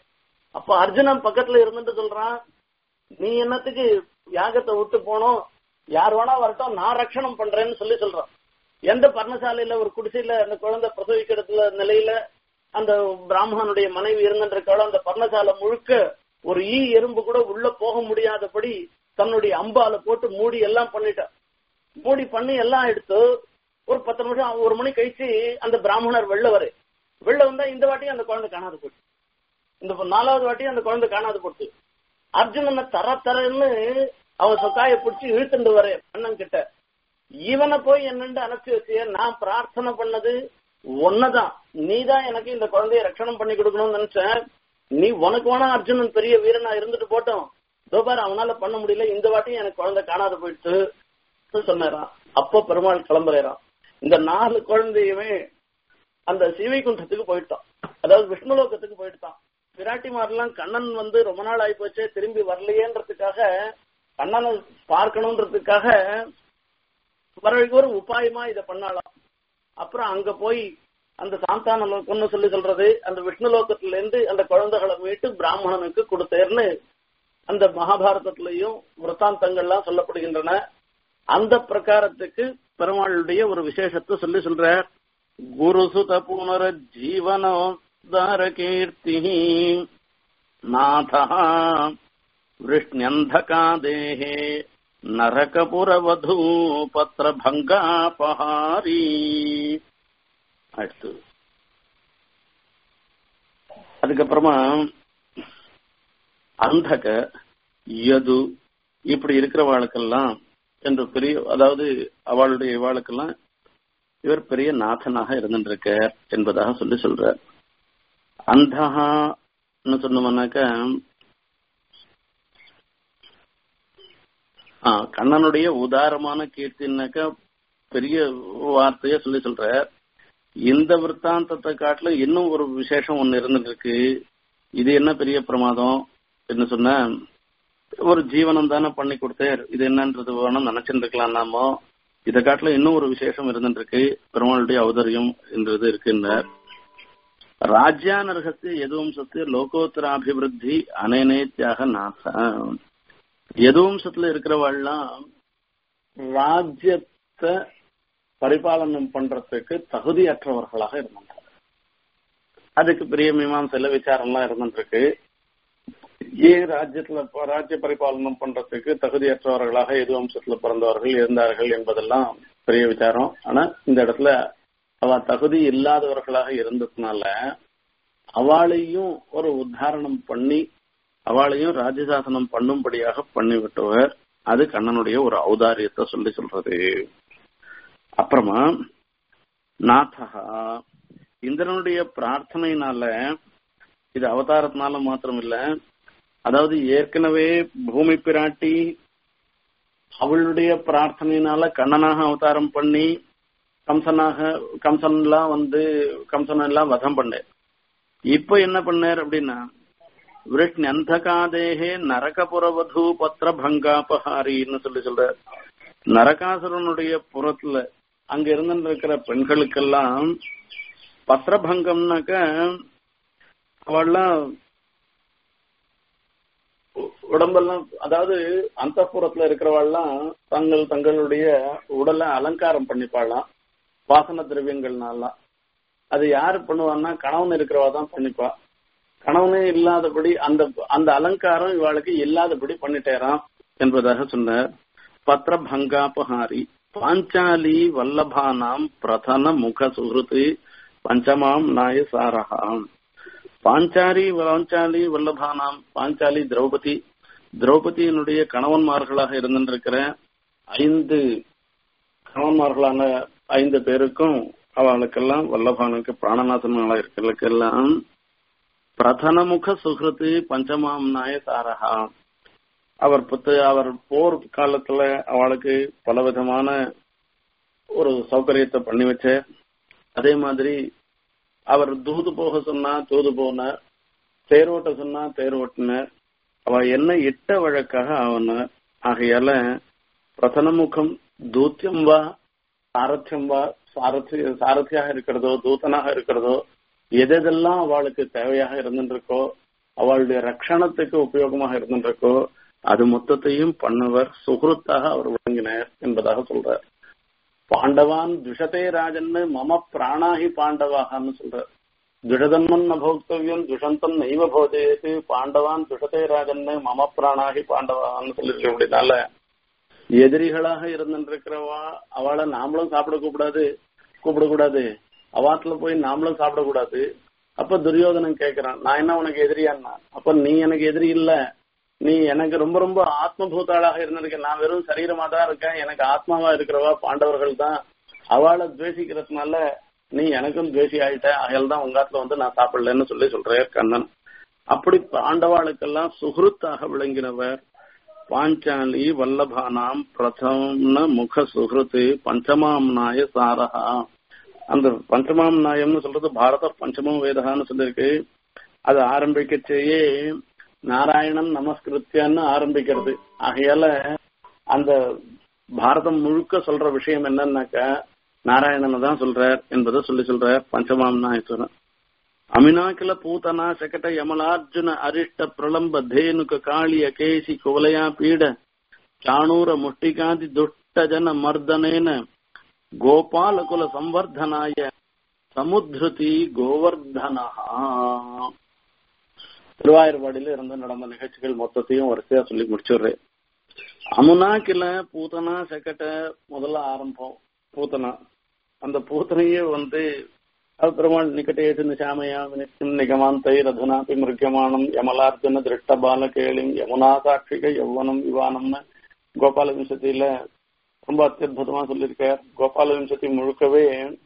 அப்ப அர்ஜுனன் பக்கத்துல இருந்துட்டு சொல்றான் நீ என்னத்துக்கு யாகத்தை விட்டு போனோம் யார் வேணா வரட்டும் நான் ரட்சணம் பண்றேன்னு சொல்லி சொல்றான் எந்த பர்ணசாலையில ஒரு குடிசையில அந்த குழந்தை பிரசவிக்கிறதுல நிலையில அந்த பிராமணனுடைய மனைவி இருந்துருக்காளோ அந்த பர்ணசாலை முழுக்க ஒரு ஈ எறும்பு கூட உள்ள போக முடியாதபடி தன்னுடைய அம்பால போட்டு மூடி எல்லாம் பண்ணிட்டான் மூடி பண்ணி எல்லாம் எடுத்து ஒரு பத்து நிமிஷம் ஒரு மணி கழிச்சு அந்த பிராமணர் வெளில வரு வெளில வந்தா இந்த வாட்டி அந்த குழந்தை காணாது போச்சு இந்த நாலாவது வாட்டி அந்த குழந்தை காணாது போச்சு அர்ஜுனனை தர தரன்னு அவன் சொக்காய பிடிச்சி இழுத்துட்டு வர அண்ணன் கிட்ட இவனை போய் என்னண்டு அனுப்பிச்சு வச்சிய நான் பிரார்த்தனை பண்ணது ஒன்னதான் நீதான் எனக்கு இந்த குழந்தைய ரட்சணம் பண்ணி கொடுக்கணும்னு நினைச்சேன் நீ உனக்கு வேணா அர்ஜுனன் பெரிய வீரனா இருந்துட்டு போட்டோம் தோபார் அவனால பண்ண முடியல இந்த வாட்டியும் எனக்கு குழந்தை காணாத போயிடுச்சு சொன்னாராம் அப்போ பெருமாள் கிளம்புறான் இந்த நாலு குழந்தையுமே அந்த சிவைகுண்டத்துக்கு போயிட்டான் அதாவது விஷ்ணுலோகத்துக்கு போயிட்டான் பிராட்டிமாரெல்லாம் கண்ணன் வந்து ரொம்ப நாள் ஆகி போச்சே திரும்பி வரலையேன்றதுக்காக கண்ணனை பார்க்கணுன்றதுக்காக வரவழைக்கு ஒரு உபாயமா இதை பண்ணலாம் அப்புறம் அங்க போய் அந்த சாந்தான லோகம்னு சொல்லி சொல்றது அந்த விஷ்ணு லோகத்துல இருந்து அந்த குழந்தைகளை மீட்டு பிராமணனுக்கு கொடுத்தேர்னு அந்த மகாபாரதத்திலையும் விரத்தாந்தங்கள்லாம் சொல்லப்படுகின்றன அந்த பிரகாரத்துக்கு பெருமாளுடைய ஒரு விசேஷத்தை சொல்லி சொல்ற குருசுத புனர ஜீவனோத்தார கீர்த்தி நாதா விஷ்ணியந்தகாதேஹே நரகபுரவதூ பத்திரபங்காபஹாரி அடுத்து அதுக்கப்புறமா அந்தக யது இப்படி இருக்கிறவாளுக்கெல்லாம் என்று பெரிய அதாவது அவளுடைய இவாளுக்கெல்லாம் இவர் பெரிய நாதனாக இருந்துருக்க என்பதாக சொல்லி சொல்றார் அந்தஹான்னு சொன்னோம்னாக்க கண்ணனுடைய உதாரமான கீர்த்தின்னாக்கா பெரிய வார்த்தைய சொல்லி சொல்ற இந்த விற்த்தாந்தத்தை காட்டுல இன்னும் ஒரு விசேஷம் ஒண்ணு இருந்துட்டு இருக்கு இது என்ன பெரிய பிரமாதம் என்ன சொன்ன ஒரு ஜீவனம் தானே பண்ணி கொடுத்தார் இது என்னன்றது வேணும் நினைச்சிட்டு இருக்கலாம் நாமோ இதை காட்டுல இன்னும் ஒரு விசேஷம் இருந்துட்டு இருக்கு பெருமாளுடைய அவதரியம் என்றது இருக்குன்னார் ராஜ்யானர்ஹத்து எதுவும் சத்து லோகோத்தராபிவிருத்தி அனேனேத்தியாக நாச எதுவம்சத்துல இருக்கிறவாள்லாம் ராஜ்யத்தை பரிபாலனம் பண்றதுக்கு தகுதியற்றவர்களாக இருந்தாங்க அதுக்கு பெரிய மீமாசையில விசாரம்லாம் இருந்துருக்கு ஏன் ராஜ்யத்துல ராஜ்ய பரிபாலனம் பண்றதுக்கு தகுதியற்றவர்களாக எது வம்சத்துல பிறந்தவர்கள் இருந்தார்கள் என்பதெல்லாம் பெரிய விசாரம் ஆனா இந்த இடத்துல அவ தகுதி இல்லாதவர்களாக இருந்ததுனால அவளையும் ஒரு உத்தாரணம் பண்ணி அவளையும் ராஜசாசனம் பண்ணும்படியாக பண்ணிவிட்டவர் அது கண்ணனுடைய ஒரு ஔதாரியத்தை சொல்லி சொல்றது அப்புறமா நாதகா இந்திரனுடைய பிரார்த்தனையினால இது அவதாரத்தினால மாத்திரம் இல்ல அதாவது ஏற்கனவே பூமி பிராட்டி அவளுடைய பிரார்த்தனையினால கண்ணனாக அவதாரம் பண்ணி கம்சனாக கம்சன் எல்லாம் வந்து கம்சன் எல்லாம் வதம் பண்ணார் இப்ப என்ன பண்ணார் அப்படின்னா விருஷ்ணந்தகாதேகே நரகபுரவது பத்திர பங்காபஹாரின்னு சொல்லி சொல்ற நரகாசுரனுடைய புறத்துல அங்க இருந்து இருக்கிற பெண்களுக்கெல்லாம் பத்திரபங்கம்னாக்க அவள்லாம் உடம்பெல்லாம் அதாவது அந்த புறத்துல இருக்கிறவாள்லாம் தங்கள் தங்களுடைய உடலை அலங்காரம் பண்ணிப்பாளாம் வாசன திரவியங்கள்னாலாம் அது யாரு பண்ணுவான்னா கணவன் இருக்கிறவா தான் பண்ணிப்பா கணவனே இல்லாதபடி அந்த அந்த அலங்காரம் இவாளுக்கு இல்லாதபடி பண்ணிட்டேராம் என்பதாக சொன்னார் பத்திர பங்காபஹாரி பாஞ்சாலி வல்லபானாம் பிரதன முக சுகிருத்து பஞ்சமாம் நாய சாரகாம் பாஞ்சாலி பாஞ்சாலி வல்லபானாம் பாஞ்சாலி திரௌபதி திரௌபதியினுடைய கணவன்மார்களாக இருந்திருக்கிற ஐந்து கணவன்மார்களான ஐந்து பேருக்கும் அவளுக்கெல்லாம் வல்லபானுக்கு பிராணநாசனாக இருக்கிறதுக்கெல்லாம் பிரதனமுக சுகிருத்து பஞ்சமாம் நாய சாரகா அவர் புத்து அவர் போர் காலத்துல அவளுக்கு பலவிதமான ஒரு சௌகரியத்தை பண்ணி வச்ச அதே மாதிரி அவர் தூது போக சொன்னா தூது போனார் தேர் ஓட்ட சொன்னா தேர் ஓட்டினார் அவ என்ன இட்ட வழக்காக ஆவனார் ஆகையால பிரதனமுகம் தூத்தியம் வா சாரத்தியம் வா சாரதி சாரதியாக இருக்கிறதோ தூதனாக இருக்கிறதோ எதெல்லாம் அவளுக்கு தேவையாக இருந்துருக்கோ அவளுடைய ரட்சணத்துக்கு உபயோகமாக இருந்திருக்கோ அது மொத்தத்தையும் பண்ணவர் சுகிருத்தாக அவர் விளங்கினார் என்பதாக சொல்றார் பாண்டவான் துஷதே ராஜன்னு மம பிராணாகி பாண்டவாகன்னு சொல்றார் துஷதன்மன் அபோக்தவியம் துஷந்தன் நெய்வ போதேது பாண்டவான் துஷதே ராஜன்னு மம பிராணாகி பாண்டவான்னு சொல்லிருக்க அப்படின்னால எதிரிகளாக இருந்துருக்கிறவா அவளை நாமளும் சாப்பிட கூடாது கூப்பிடக்கூடாது அவாத்துல போய் நாமளும் சாப்பிடக்கூடாது அப்ப துரியோதனன் கேக்குறான் நான் என்ன உனக்கு எதிரியான்னா அப்ப நீ எனக்கு எதிரி இல்ல நீ எனக்கு ரொம்ப ரொம்ப ஆத்மபூதாளாக இருந்திருக்க நான் வெறும் சரீரமா தான் இருக்கேன் எனக்கு ஆத்மாவா இருக்கிறவா பாண்டவர்கள் தான் அவளை துவேஷிக்கிறதுனால நீ எனக்கும் துவேஷி ஆயிட்ட அகையால் தான் உங்காத்துல வந்து நான் சாப்பிடலன்னு சொல்லி சொல்றேன் கண்ணன் அப்படி பாண்டவாளுக்கெல்லாம் சுகிருத்தாக விளங்கினவர் பாஞ்சாலி வல்லபானாம் பிரதம முக சுகிருத்து பஞ்சமாம் நாய சாரகா அந்த பஞ்சமாம் நாயம்னு சொல்றது பாரத பஞ்சமம் வேதகான்னு சொல்லியிருக்கு அது ஆரம்பிக்கச்சேயே நாராயணன் நமஸ்கிருத்தியான்னு ஆரம்பிக்கிறது ஆகையால அந்த பாரதம் முழுக்க சொல்ற விஷயம் என்னன்னாக்கா நாராயணனை தான் சொல்றார் என்பதை சொல்லி சொல்றார் பஞ்சமாம் நாயஸ்வரன் அமினாக்கில பூதனா சகட யமலார்ஜுன அரிஷ்ட பிரலம்ப தேனுக காளிய கேசி குவலயா பீட சாணூர முஷ்டிகாதி துஷ்ட ஜன மர்தனேன கோபாலகுல சம்வர்தனாய சமுத்ருதி கோவர்தனா திருவாயூர்பாடியில இருந்து நடந்த நிகழ்ச்சிகள் மொத்தத்தையும் வரிசையா சொல்லி முடிச்சுடுறேன் அமுனா கிள பூத்தனா செக்கட்ட முதல்ல ஆரம்பம் பூத்தனா அந்த பூத்தனையே வந்து பெருமாள் நிக்கட்டேஷு நிஷாமயா நித்தியம் நிகமாந்தை ரதுனாபி மிருக்கியமானம் யமலார்ஜுன திருஷ்ட பால கேளிம் யமுனா சாட்சிக யௌவனம் விவானம்னு கோபால விம்சத்தியில ரொம்ப அத்தியுதமா சொல்லியிருக்கார் கோபால விம்சத்தி முழுக்கவே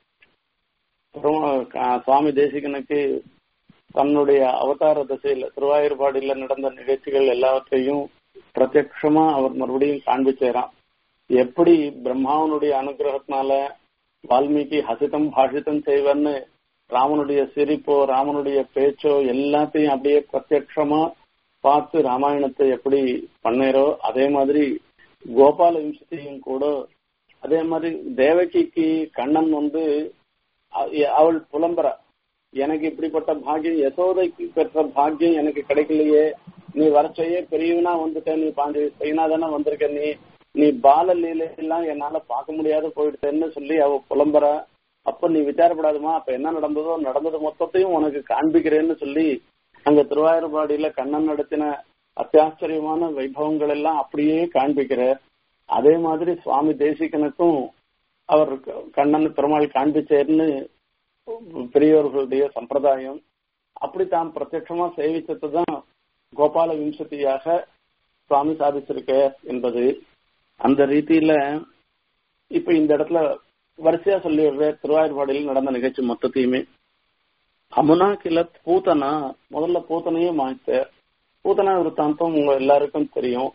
சுவாமி தேசிகனுக்கு தன்னுடைய அவதார திசையில திருவாயூர்பாடியில நடந்த நிகழ்ச்சிகள் எல்லாவற்றையும் பிரத்யட்சமா அவர் மறுபடியும் காண்பிச்சாராம் எப்படி பிரம்மாவனுடைய அனுகிரகத்தினால வால்மீகி ஹசிதம் பாஷிதம் செய்வன்னு ராமனுடைய சிரிப்போ ராமனுடைய பேச்சோ எல்லாத்தையும் அப்படியே பிரத்யட்சமா பார்த்து ராமாயணத்தை எப்படி பண்ணேரோ அதே மாதிரி கோபால விம்சத்தையும் கூட அதே மாதிரி தேவகிக்கு கண்ணன் வந்து அவள் புலம்புற எனக்கு இப்படிப்பட்ட பாக்கியம் யசோதைக்கு பெற்ற பாக்கியம் எனக்கு கிடைக்கலையே நீ வரச்சையே பெரியவனா வந்துட்ட நீ பாஞ்சு பையனா தானே வந்திருக்க நீ நீ பால லீலையெல்லாம் என்னால பார்க்க முடியாத போயிடுத்தேன்னு சொல்லி அவ புலம்புற அப்ப நீ விசாரப்படாதுமா அப்ப என்ன நடந்ததோ நடந்தது மொத்தத்தையும் உனக்கு காண்பிக்கிறேன்னு சொல்லி அங்க திருவாயூர்பாடியில கண்ணன் நடத்தின அத்தியாச்சரியமான வைபவங்கள் எல்லாம் அப்படியே காண்பிக்கிற அதே மாதிரி சுவாமி தேசிகனுக்கும் அவர் கண்ணன் பெருமாள் காண்பிச்சேர்னு பெரியவர்களுடைய சம்பிரதாயம் அப்படி தாம் பிரத்யட்சமா சேவிச்சது தான் கோபால விம்சதியாக சுவாமி சாதிச்சிருக்க என்பது அந்த ரீதியில இப்ப இந்த இடத்துல வரிசையா சொல்லிடுற திருவாயூர்பாடியில் நடந்த நிகழ்ச்சி மொத்தத்தையுமே அமுனா கில பூத்தனா முதல்ல பூத்தனையே மாய்த்த பூத்தனா விருத்தாந்தம் உங்க எல்லாருக்கும் தெரியும்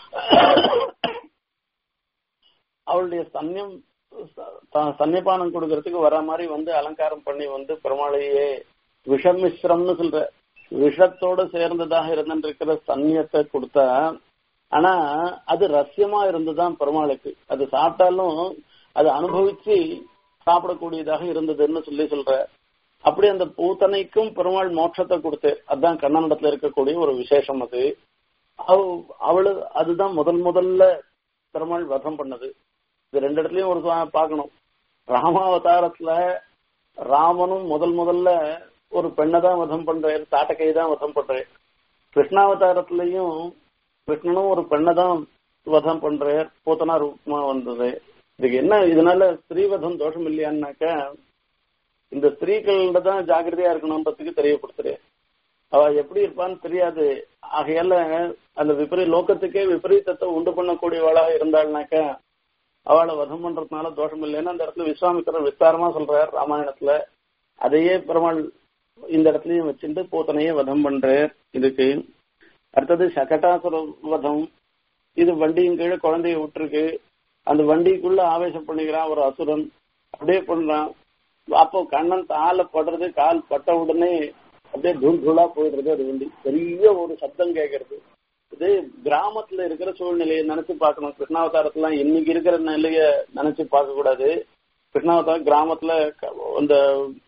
அவளுடைய சன்னியம் சன்னிபானம் கொடுக்கறதுக்கு வர மாதிரி வந்து அலங்காரம் பண்ணி வந்து பெருமாளையே விஷமிஸ்ரம்னு சொல்ற விஷத்தோட சேர்ந்ததாக இருந்திருக்கிற சன்னியத்தை கொடுத்தா ஆனா அது ரஷ்யமா இருந்துதான் பெருமாளுக்கு அது சாப்பிட்டாலும் அது அனுபவிச்சு சாப்பிடக்கூடியதாக இருந்ததுன்னு சொல்லி சொல்ற அப்படி அந்த பூத்தனைக்கும் பெருமாள் மோட்சத்தை கொடுத்து அதுதான் கண்ணனிடத்துல இருக்கக்கூடிய ஒரு விசேஷம் அது அவளு அதுதான் முதல் முதல்ல பெருமாள் வதம் பண்ணது இது ரெண்டு இடத்துலயும் ஒரு பார்க்கணும் ராமாவதாரத்துல ராமனும் முதல் முதல்ல ஒரு பெண்ணை தான் வதம் பண்றாரு தாட்டக்கை தான் வதம் பண்றாரு கிருஷ்ணாவதாரத்திலையும் கிருஷ்ணனும் ஒரு பெண்ணை தான் வதம் பண்றார் பூத்தனா ரூபமா வந்தது இதுக்கு என்ன இதனால ஸ்திரீவதம் தோஷம் இல்லையான்னாக்க இந்த ஸ்திரீகளோட தான் ஜாகிரதையா இருக்கணும்ன்றதுக்கு தெரியப்படுத்துறேன் அவ எப்படி இருப்பான்னு தெரியாது ஆகையால அந்த விபரீ லோகத்துக்கே விபரீதத்தை உண்டு பண்ணக்கூடியவளாக இருந்தாள்னாக்க அவளை வதம் பண்றதுனால தோஷம் இல்லைன்னு அந்த இடத்துல விஸ்வாமித்திரர் விஸ்தாரமா சொல்றார் ராமாயணத்துல அதையே பெருமாள் இந்த இடத்துலயும் வச்சுட்டு பூத்தனையே வதம் பண்றார் இதுக்கு அடுத்தது சகட்டாசுர வதம் இது வண்டியின் கீழே குழந்தைய விட்டுருக்கு அந்த வண்டிக்குள்ள ஆவேசம் பண்ணிக்கிறான் ஒரு அசுரன் அப்படியே பண்றான் அப்போ கண்ணன் தால படுறது கால் பட்ட உடனே அப்படியே தூள் தூளா போயிடுறது அது வண்டி பெரிய ஒரு சப்தம் கேட்கறது இது கிராமத்துல இருக்கிற சூழ்நிலையை நினைச்சு பார்க்கணும் கிருஷ்ணாவதாரத்துல இன்னைக்கு இருக்கிற நிலைய நினைச்சு பார்க்க கூடாது கிருஷ்ணாவதாரம் கிராமத்துல அந்த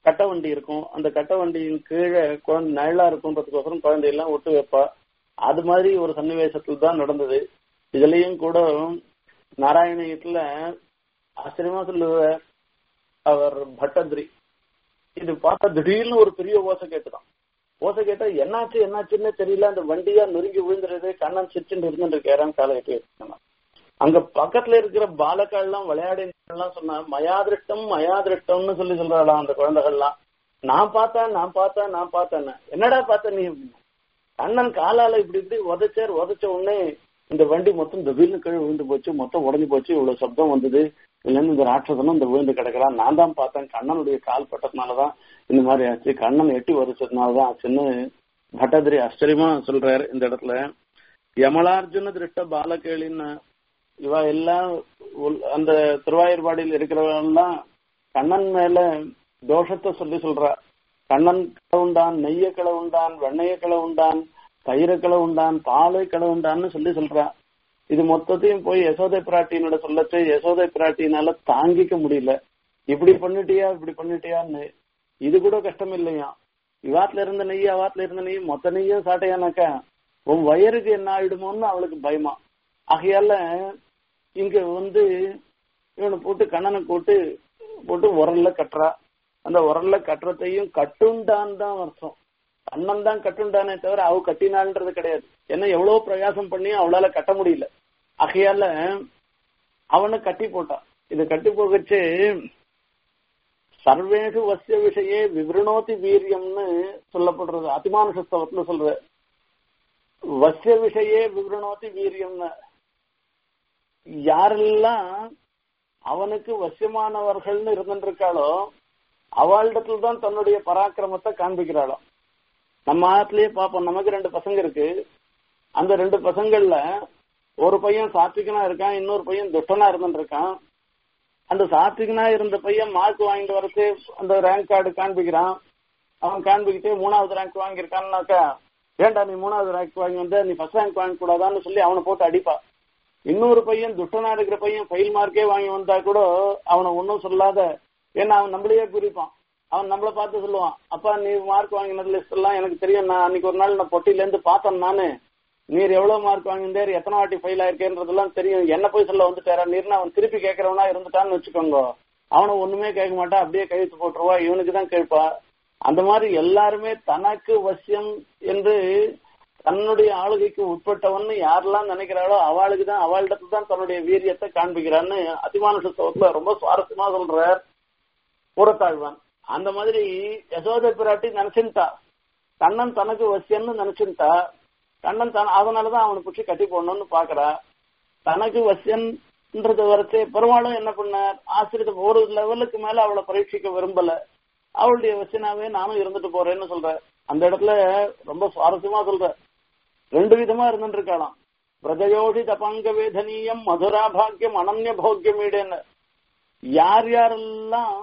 கட்ட வண்டி இருக்கும் அந்த கட்ட வண்டியின் கீழே குழந்தை நிழலா இருக்குன்றதுக்கோசரம் குழந்தையெல்லாம் விட்டு வைப்பா அது மாதிரி ஒரு சன்னிவேசத்துல தான் நடந்தது இதுலயும் கூட நாராயணியத்துல ஆச்சரியமா சொல்லுவார் அவர் பட்டத்ரி இது பார்த்தா திடீர்னு ஒரு பெரிய ஓசை கேட்டுதான் ஓசை கேட்டா என்னாச்சு என்னாச்சுன்னு தெரியல அந்த வண்டியா நொறுங்கி விழுந்துருது கண்ணன் சிரிச்சுட்டு இருந்துட்டு இருக்காராம் காலை எட்டி வச்சுக்கணும் அங்க பக்கத்துல இருக்கிற பாலக்கால் எல்லாம் விளையாடி எல்லாம் சொன்னா மயாதிருஷ்டம் மயாதிருஷ்டம்னு சொல்லி சொல்றாளாம் அந்த குழந்தைகள்லாம் நான் பார்த்தேன் நான் பார்த்தேன் நான் பார்த்தேன் என்னடா பார்த்த நீ கண்ணன் காலால இப்படி இப்படி உதைச்சார் உதைச்ச உடனே இந்த வண்டி மொத்தம் திடீர்னு கீழே விழுந்து போச்சு மொத்தம் உடஞ்சு போச்சு இவ்வளவு சப்தம் வந்தது இதுல இருந்து இந்த ராட்சசனும் இந்த விழுந்து கிடக்கிறான் நான் தான் பார்த்தேன் கண்ணனுடைய கால் பட்டதுனாலதான் இந்த மாதிரி ஆச்சு கண்ணன் எட்டி வரிச்சதுனாலதான் ஆச்சுன்னு பட்டதிரி ஆச்சரியமா சொல்றாரு இந்த இடத்துல யமலார்ஜுன திருஷ்ட பாலகேளின்னு இவ எல்லாம் அந்த திருவாயூர்பாடியில் இருக்கிறவெல்லாம் கண்ணன் மேல தோஷத்தை சொல்லி சொல்றா கண்ணன் உண்டான் நெய்ய களை உண்டான் வெண்ணைய களை உண்டான் தயிர களை உண்டான் பாலை களை உண்டான்னு சொல்லி சொல்றா இது மொத்தத்தையும் போய் யசோதை பிராட்டினோட சொல்லச்சு யசோதை பிராட்டினால தாங்கிக்க முடியல இப்படி பண்ணிட்டியா இப்படி பண்ணிட்டியான்னு இது கூட கஷ்டம் இல்லையா இவாத்துல இருந்த நெய் அவாத்துல இருந்த நெய் மொத்த நெய்யும் சாட்டையானாக்கா உன் வயருக்கு என்ன ஆயிடுமோன்னு அவளுக்கு பயமா ஆகையால இங்க வந்து இவனை போட்டு கண்ணனை போட்டு போட்டு உரல்ல கட்டுறா அந்த உரல்ல கட்டுறதையும் கட்டுண்டான் தான் அர்த்தம் கண்ணன் தான் கட்டுண்டானே தவிர அவ கட்டினான்றது கிடையாது ஏன்னா எவ்வளவு பிரயாசம் பண்ணி அவளால கட்ட முடியல ஆகையால அவனை கட்டி போட்டான் இதை கட்டி போகச்சு சர்வேஷு வசிய விஷயே விவரணோதி வீரியம்னு சொல்லப்படுறது அதிமானுஷஸ்தவத்துல சொல்ற வசிய விஷயே விவரணோதி வீரியம்னு யாரெல்லாம் அவனுக்கு வசியமானவர்கள்னு இருந்துருக்காளோ அவளிடத்துல தான் தன்னுடைய பராக்கிரமத்தை காண்பிக்கிறாளோ நம்ம ஆத்துலயே பாப்போம் நமக்கு ரெண்டு பசங்க இருக்கு அந்த ரெண்டு பசங்கள்ல ஒரு பையன் சாத்விகனா இருக்கான் இன்னொரு பையன் துஷ்டனா இருந்துருக்கான் அந்த சாத்விகனா இருந்த பையன் மார்க் வாங்கிட்டு வரது அந்த ரேங்க் கார்டு காண்பிக்கிறான் அவன் காண்பிக்கிட்டு மூணாவது ரேங்க் வாங்கியிருக்கான்னாக்கா ஏண்டா நீ மூணாவது ரேங்க் வாங்கி வந்த நீ ஃபர்ஸ்ட் ரேங்க் வாங்க கூடாதான்னு சொல்லி அவனை போட்டு அடிப்பா இன்னொரு பையன் துஷ்டனா இருக்கிற பையன் ஃபெயில் மார்க்கே வாங்கி வந்தா கூட அவனை ஒன்னும் சொல்லாத ஏன்னா அவன் நம்மளையே குறிப்பான் அவன் நம்மள பார்த்து சொல்லுவான் அப்பா நீ மார்க் வாங்கினது லிஸ்ட் எல்லாம் எனக்கு தெரியும் நான் அன்னைக்கு ஒரு நாள் நான் பொட்டில இருந்து பார்த்தேன் நானு நீர் எவ்வளவு மார்க் வாங்கியிருந்தாரு எத்தனை வாட்டி ஃபெயில் ஆயிருக்கேன்றதெல்லாம் தெரியும் என்ன போய் சொல்ல வந்துட்டாரா நீர்னு அவன் திருப்பி கேட்கறவனா இருந்துட்டான்னு வச்சுக்கோங்க அவனை ஒண்ணுமே கேட்க மாட்டான் அப்படியே கழுத்து போட்டுருவா இவனுக்கு தான் கேட்பா அந்த மாதிரி எல்லாருமே தனக்கு வசியம் என்று தன்னுடைய ஆளுகைக்கு உட்பட்டவன் யாரெல்லாம் நினைக்கிறாளோ அவளுக்கு தான் அவளிடத்துல தான் தன்னுடைய வீரியத்தை காண்பிக்கிறான்னு அதிமானுஷத்துவத்துல ரொம்ப சுவாரஸ்யமா சொல்றார் புறத்தாழ்வான் அந்த மாதிரி யசோத பிராட்டி நினைச்சுட்டா கண்ணன் தனக்கு வசியம்னு நினைச்சுட்டா கண்ணன் தன் அதனாலதான் அவனை பிடிச்சி கட்டி போடணும்னு பாக்குறா தனக்கு வசியன்றது வரைச்சே பெருமாளும் என்ன பண்ணார் ஆசிரியத்தை ஒரு லெவலுக்கு மேல அவளை பரீட்சிக்க விரும்பல அவளுடைய வசியனாவே நானும் இருந்துட்டு போறேன்னு சொல்ற அந்த இடத்துல ரொம்ப சுவாரஸ்யமா சொல்ற ரெண்டு விதமா இருந்துட்டு இருக்கலாம் பிரஜயோஷி தபங்க வேதனீயம் மதுரா பாக்கியம் அனன்ய போக்கியமீடுன்னு யார் யாரெல்லாம்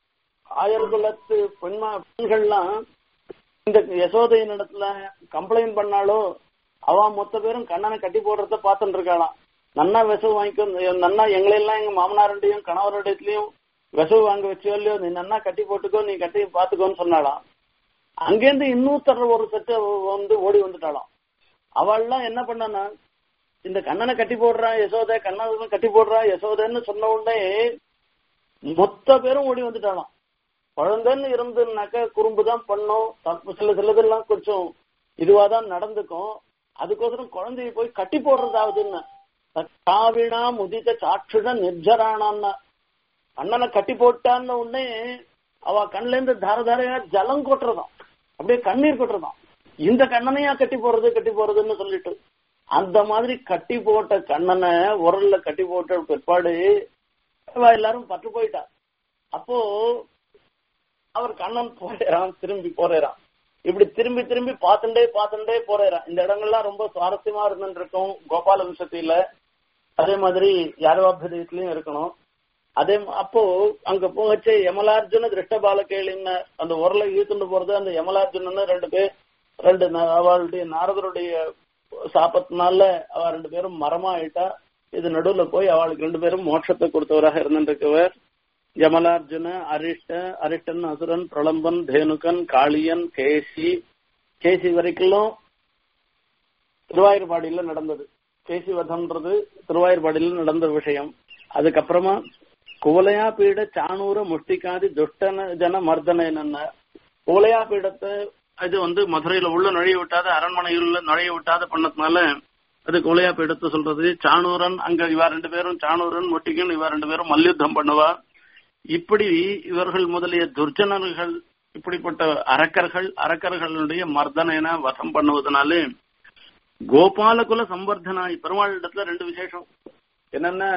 ஆயர்குலத்து பெண்மா பெண்கள்லாம் இந்த யசோதையின் இடத்துல கம்ப்ளைண்ட் பண்ணாலோ அவ மொத்த பேரும் கண்ணனை கட்டி போடுறத பார்த்துட்டு இருக்காளாம் நன்னா விசவு வாங்கிக்கோ நன்னா எங்களையெல்லாம் எங்க மாமனாருடையும் கணவருடையத்துலயும் விசவு வாங்க வச்சோ இல்லையோ நீ நன்னா கட்டி போட்டுக்கோ நீ கட்டி பாத்துக்கோன்னு சொன்னாலாம் அங்கேருந்து இன்னொருத்தர் ஒரு செட்டு வந்து ஓடி வந்துட்டாளாம் அவள்லாம் என்ன பண்ணனா இந்த கண்ணனை கட்டி போடுறா யசோதை கண்ணனை கட்டி போடுறா யசோதைன்னு சொன்ன உடனே மொத்த பேரும் ஓடி வந்துட்டாளாம் குழந்தைன்னு இருந்துனாக்க குறும்பு தான் பண்ணும் தப்பு சில சிலதெல்லாம் கொஞ்சம் இதுவாதான் நடந்துக்கும் அதுக்கோசரம் குழந்தைய போய் கட்டி போடுறதாவதுன்னு காவினா முதித்த சாட்சுட நிர்ஜரானான்னா கண்ணனை கட்டி போட்டான்னு உடனே அவ கண்ணுல இருந்து தார தாரையா ஜலம் கொட்டுறதாம் அப்படியே கண்ணீர் கொட்டுறதாம் இந்த கண்ணனையா கட்டி போறது கட்டி போறதுன்னு சொல்லிட்டு அந்த மாதிரி கட்டி போட்ட கண்ணனை உரல்ல கட்டி போட்ட பிற்பாடு எல்லாரும் பட்டு போயிட்டா அப்போ அவர் கண்ணன் போறான் திரும்பி போறான் இப்படி திரும்பி திரும்பி பார்த்துட்டே பார்த்துட்டே போறான் இந்த இடங்கள்லாம் ரொம்ப சுவாரஸ்யமா இருந்துட்டு இருக்கும் கோபால வம்சத்தில அதே மாதிரி யாரவாபியத்திலயும் இருக்கணும் அதே அப்போ அங்க போகச்சே யமலார்ஜுன திருஷ்ட பாலகேளின்னு அந்த உரலை இழுத்துட்டு போறது அந்த யமலார்ஜுனன்னு ரெண்டு பேர் ரெண்டு அவளுடைய நாரதருடைய சாப்பத்தினால அவ ரெண்டு பேரும் மரமா ஆயிட்டா இது நடுவுல போய் அவளுக்கு ரெண்டு பேரும் மோட்சத்தை கொடுத்தவராக இருந்துருக்கவர் யமலார்ஜுன அரிஷ்ட அரிஷ்டன் அசுரன் பிரளம்பன் தேனுகன் காளியன் கேசி கேசி வரைக்கும் திருவாயூர்பாடியில நடந்தது கேசி வதம்ன்றது திருவாயூர்பாடியில நடந்த விஷயம் அதுக்கப்புறமா குவலையா பீட சாணூர முஷ்டிகாதி துஷ்டன ஜன மர்தன குவலையா பீடத்தை அது வந்து மதுரையில உள்ள நுழைய விட்டாத அரண்மனையுள்ள நுழைய விட்டாத பண்ணதுனால அது குவலையா பீடத்தை சொல்றது சாணூரன் அங்க இவா ரெண்டு பேரும் சாணூரன் முட்டிகன் இவா ரெண்டு பேரும் மல்யுத்தம் பண்ணுவா இப்படி இவர்கள் முதலிய துர்ஜனர்கள் இப்படிப்பட்ட அரக்கர்கள் அரக்கர்களுடைய மர்தனைன வசம் பண்ணுவதனாலே கோபாலகுல சம்பர்தனாய் பெருமாள் இடத்துல ரெண்டு விசேஷம் என்னன்னா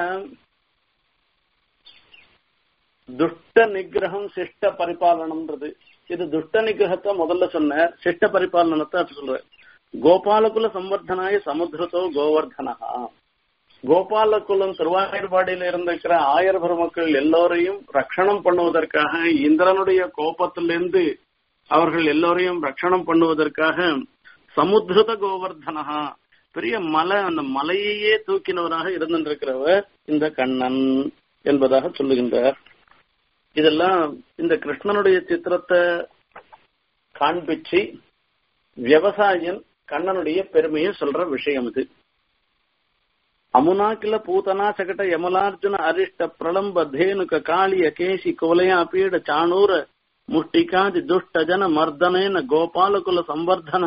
துஷ்ட நிகிரகம் சிஷ்ட பரிபாலனம்ன்றது இது துஷ்ட நிகிரகத்தை முதல்ல சொன்ன சிஷ்ட பரிபாலனத்தை சொல்ற கோபாலகுல சம்பர்தனாய சமுத்திரத்தோ கோவர்தனகா கோபாலகுலம் திருவாயூர்பாடியில இருந்திருக்கிற ஆயர் பெருமக்கள் எல்லோரையும் ரட்சணம் பண்ணுவதற்காக இந்திரனுடைய கோபத்திலிருந்து அவர்கள் எல்லோரையும் ரட்சணம் பண்ணுவதற்காக சமுத்திரத கோவர்தனகா பெரிய மலை அந்த மலையையே தூக்கினவராக இருந்திருக்கிறவர் இந்த கண்ணன் என்பதாக சொல்லுகின்றார் இதெல்லாம் இந்த கிருஷ்ணனுடைய சித்திரத்தை காண்பிச்சு விவசாயன் கண்ணனுடைய பெருமையை சொல்ற விஷயம் இது అమునాకిల పూతనా చకట యమలార్జున అరిష్ట ప్రళంబ ధేనుక కాళియ కేశి కువలయా పీడ చాణూర ముష్టికాది దుష్ట జన మర్దనైన గోపాలకుల సంవర్ధన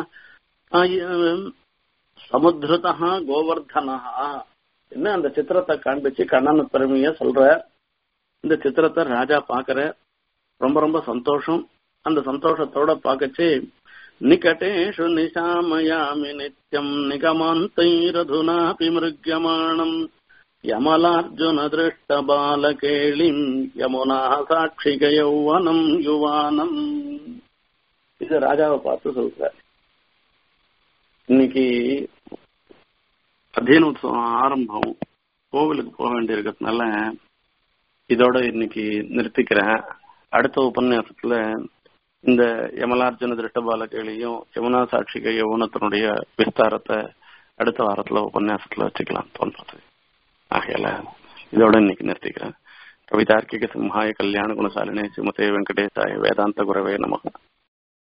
சமுத்திரதா கோவர்தனா என்ன அந்த சித்திரத்தை காண்பிச்சு கண்ணன் பெருமைய சொல்ற இந்த சித்திரத்தை ராஜா பாக்குற ரொம்ப ரொம்ப சந்தோஷம் அந்த சந்தோஷத்தோட பாக்கச்சு நிகட்டேஷு நிசாமயாமி நித்யம் நிகமாந்தைரதுனாபி மிருக்யமாணம் யமலார்ஜுன திருஷ்ட பாலகேளிம் யமுனா சாட்சிக யௌவனம் யுவானம் இது ராஜாவை பார்த்து சொல்ற இன்னைக்கு அத்தியன உற்சவம் ஆரம்பம் கோவிலுக்கு போக வேண்டியிருக்கிறதுனால இதோட இன்னைக்கு நிறுத்திக்கிறேன் அடுத்த உபன்யாசத்துல இந்த யமலார்ஜுன திருஷ்டபாலகைகளையும் யமுனா சாட்சிக யமுனத்தினுடைய விஸ்தாரத்தை அடுத்த வாரத்துல உபன்யாசத்துல வச்சுக்கலாம் தோன்றது ஆகையால இதோட இன்னைக்கு நிறுத்திக்கிறேன் கவிதார்க்கிக சிம்ஹாய கல்யாண குணசாலினே சுமதே வெங்கடேசாய வேதாந்த குரவே நமக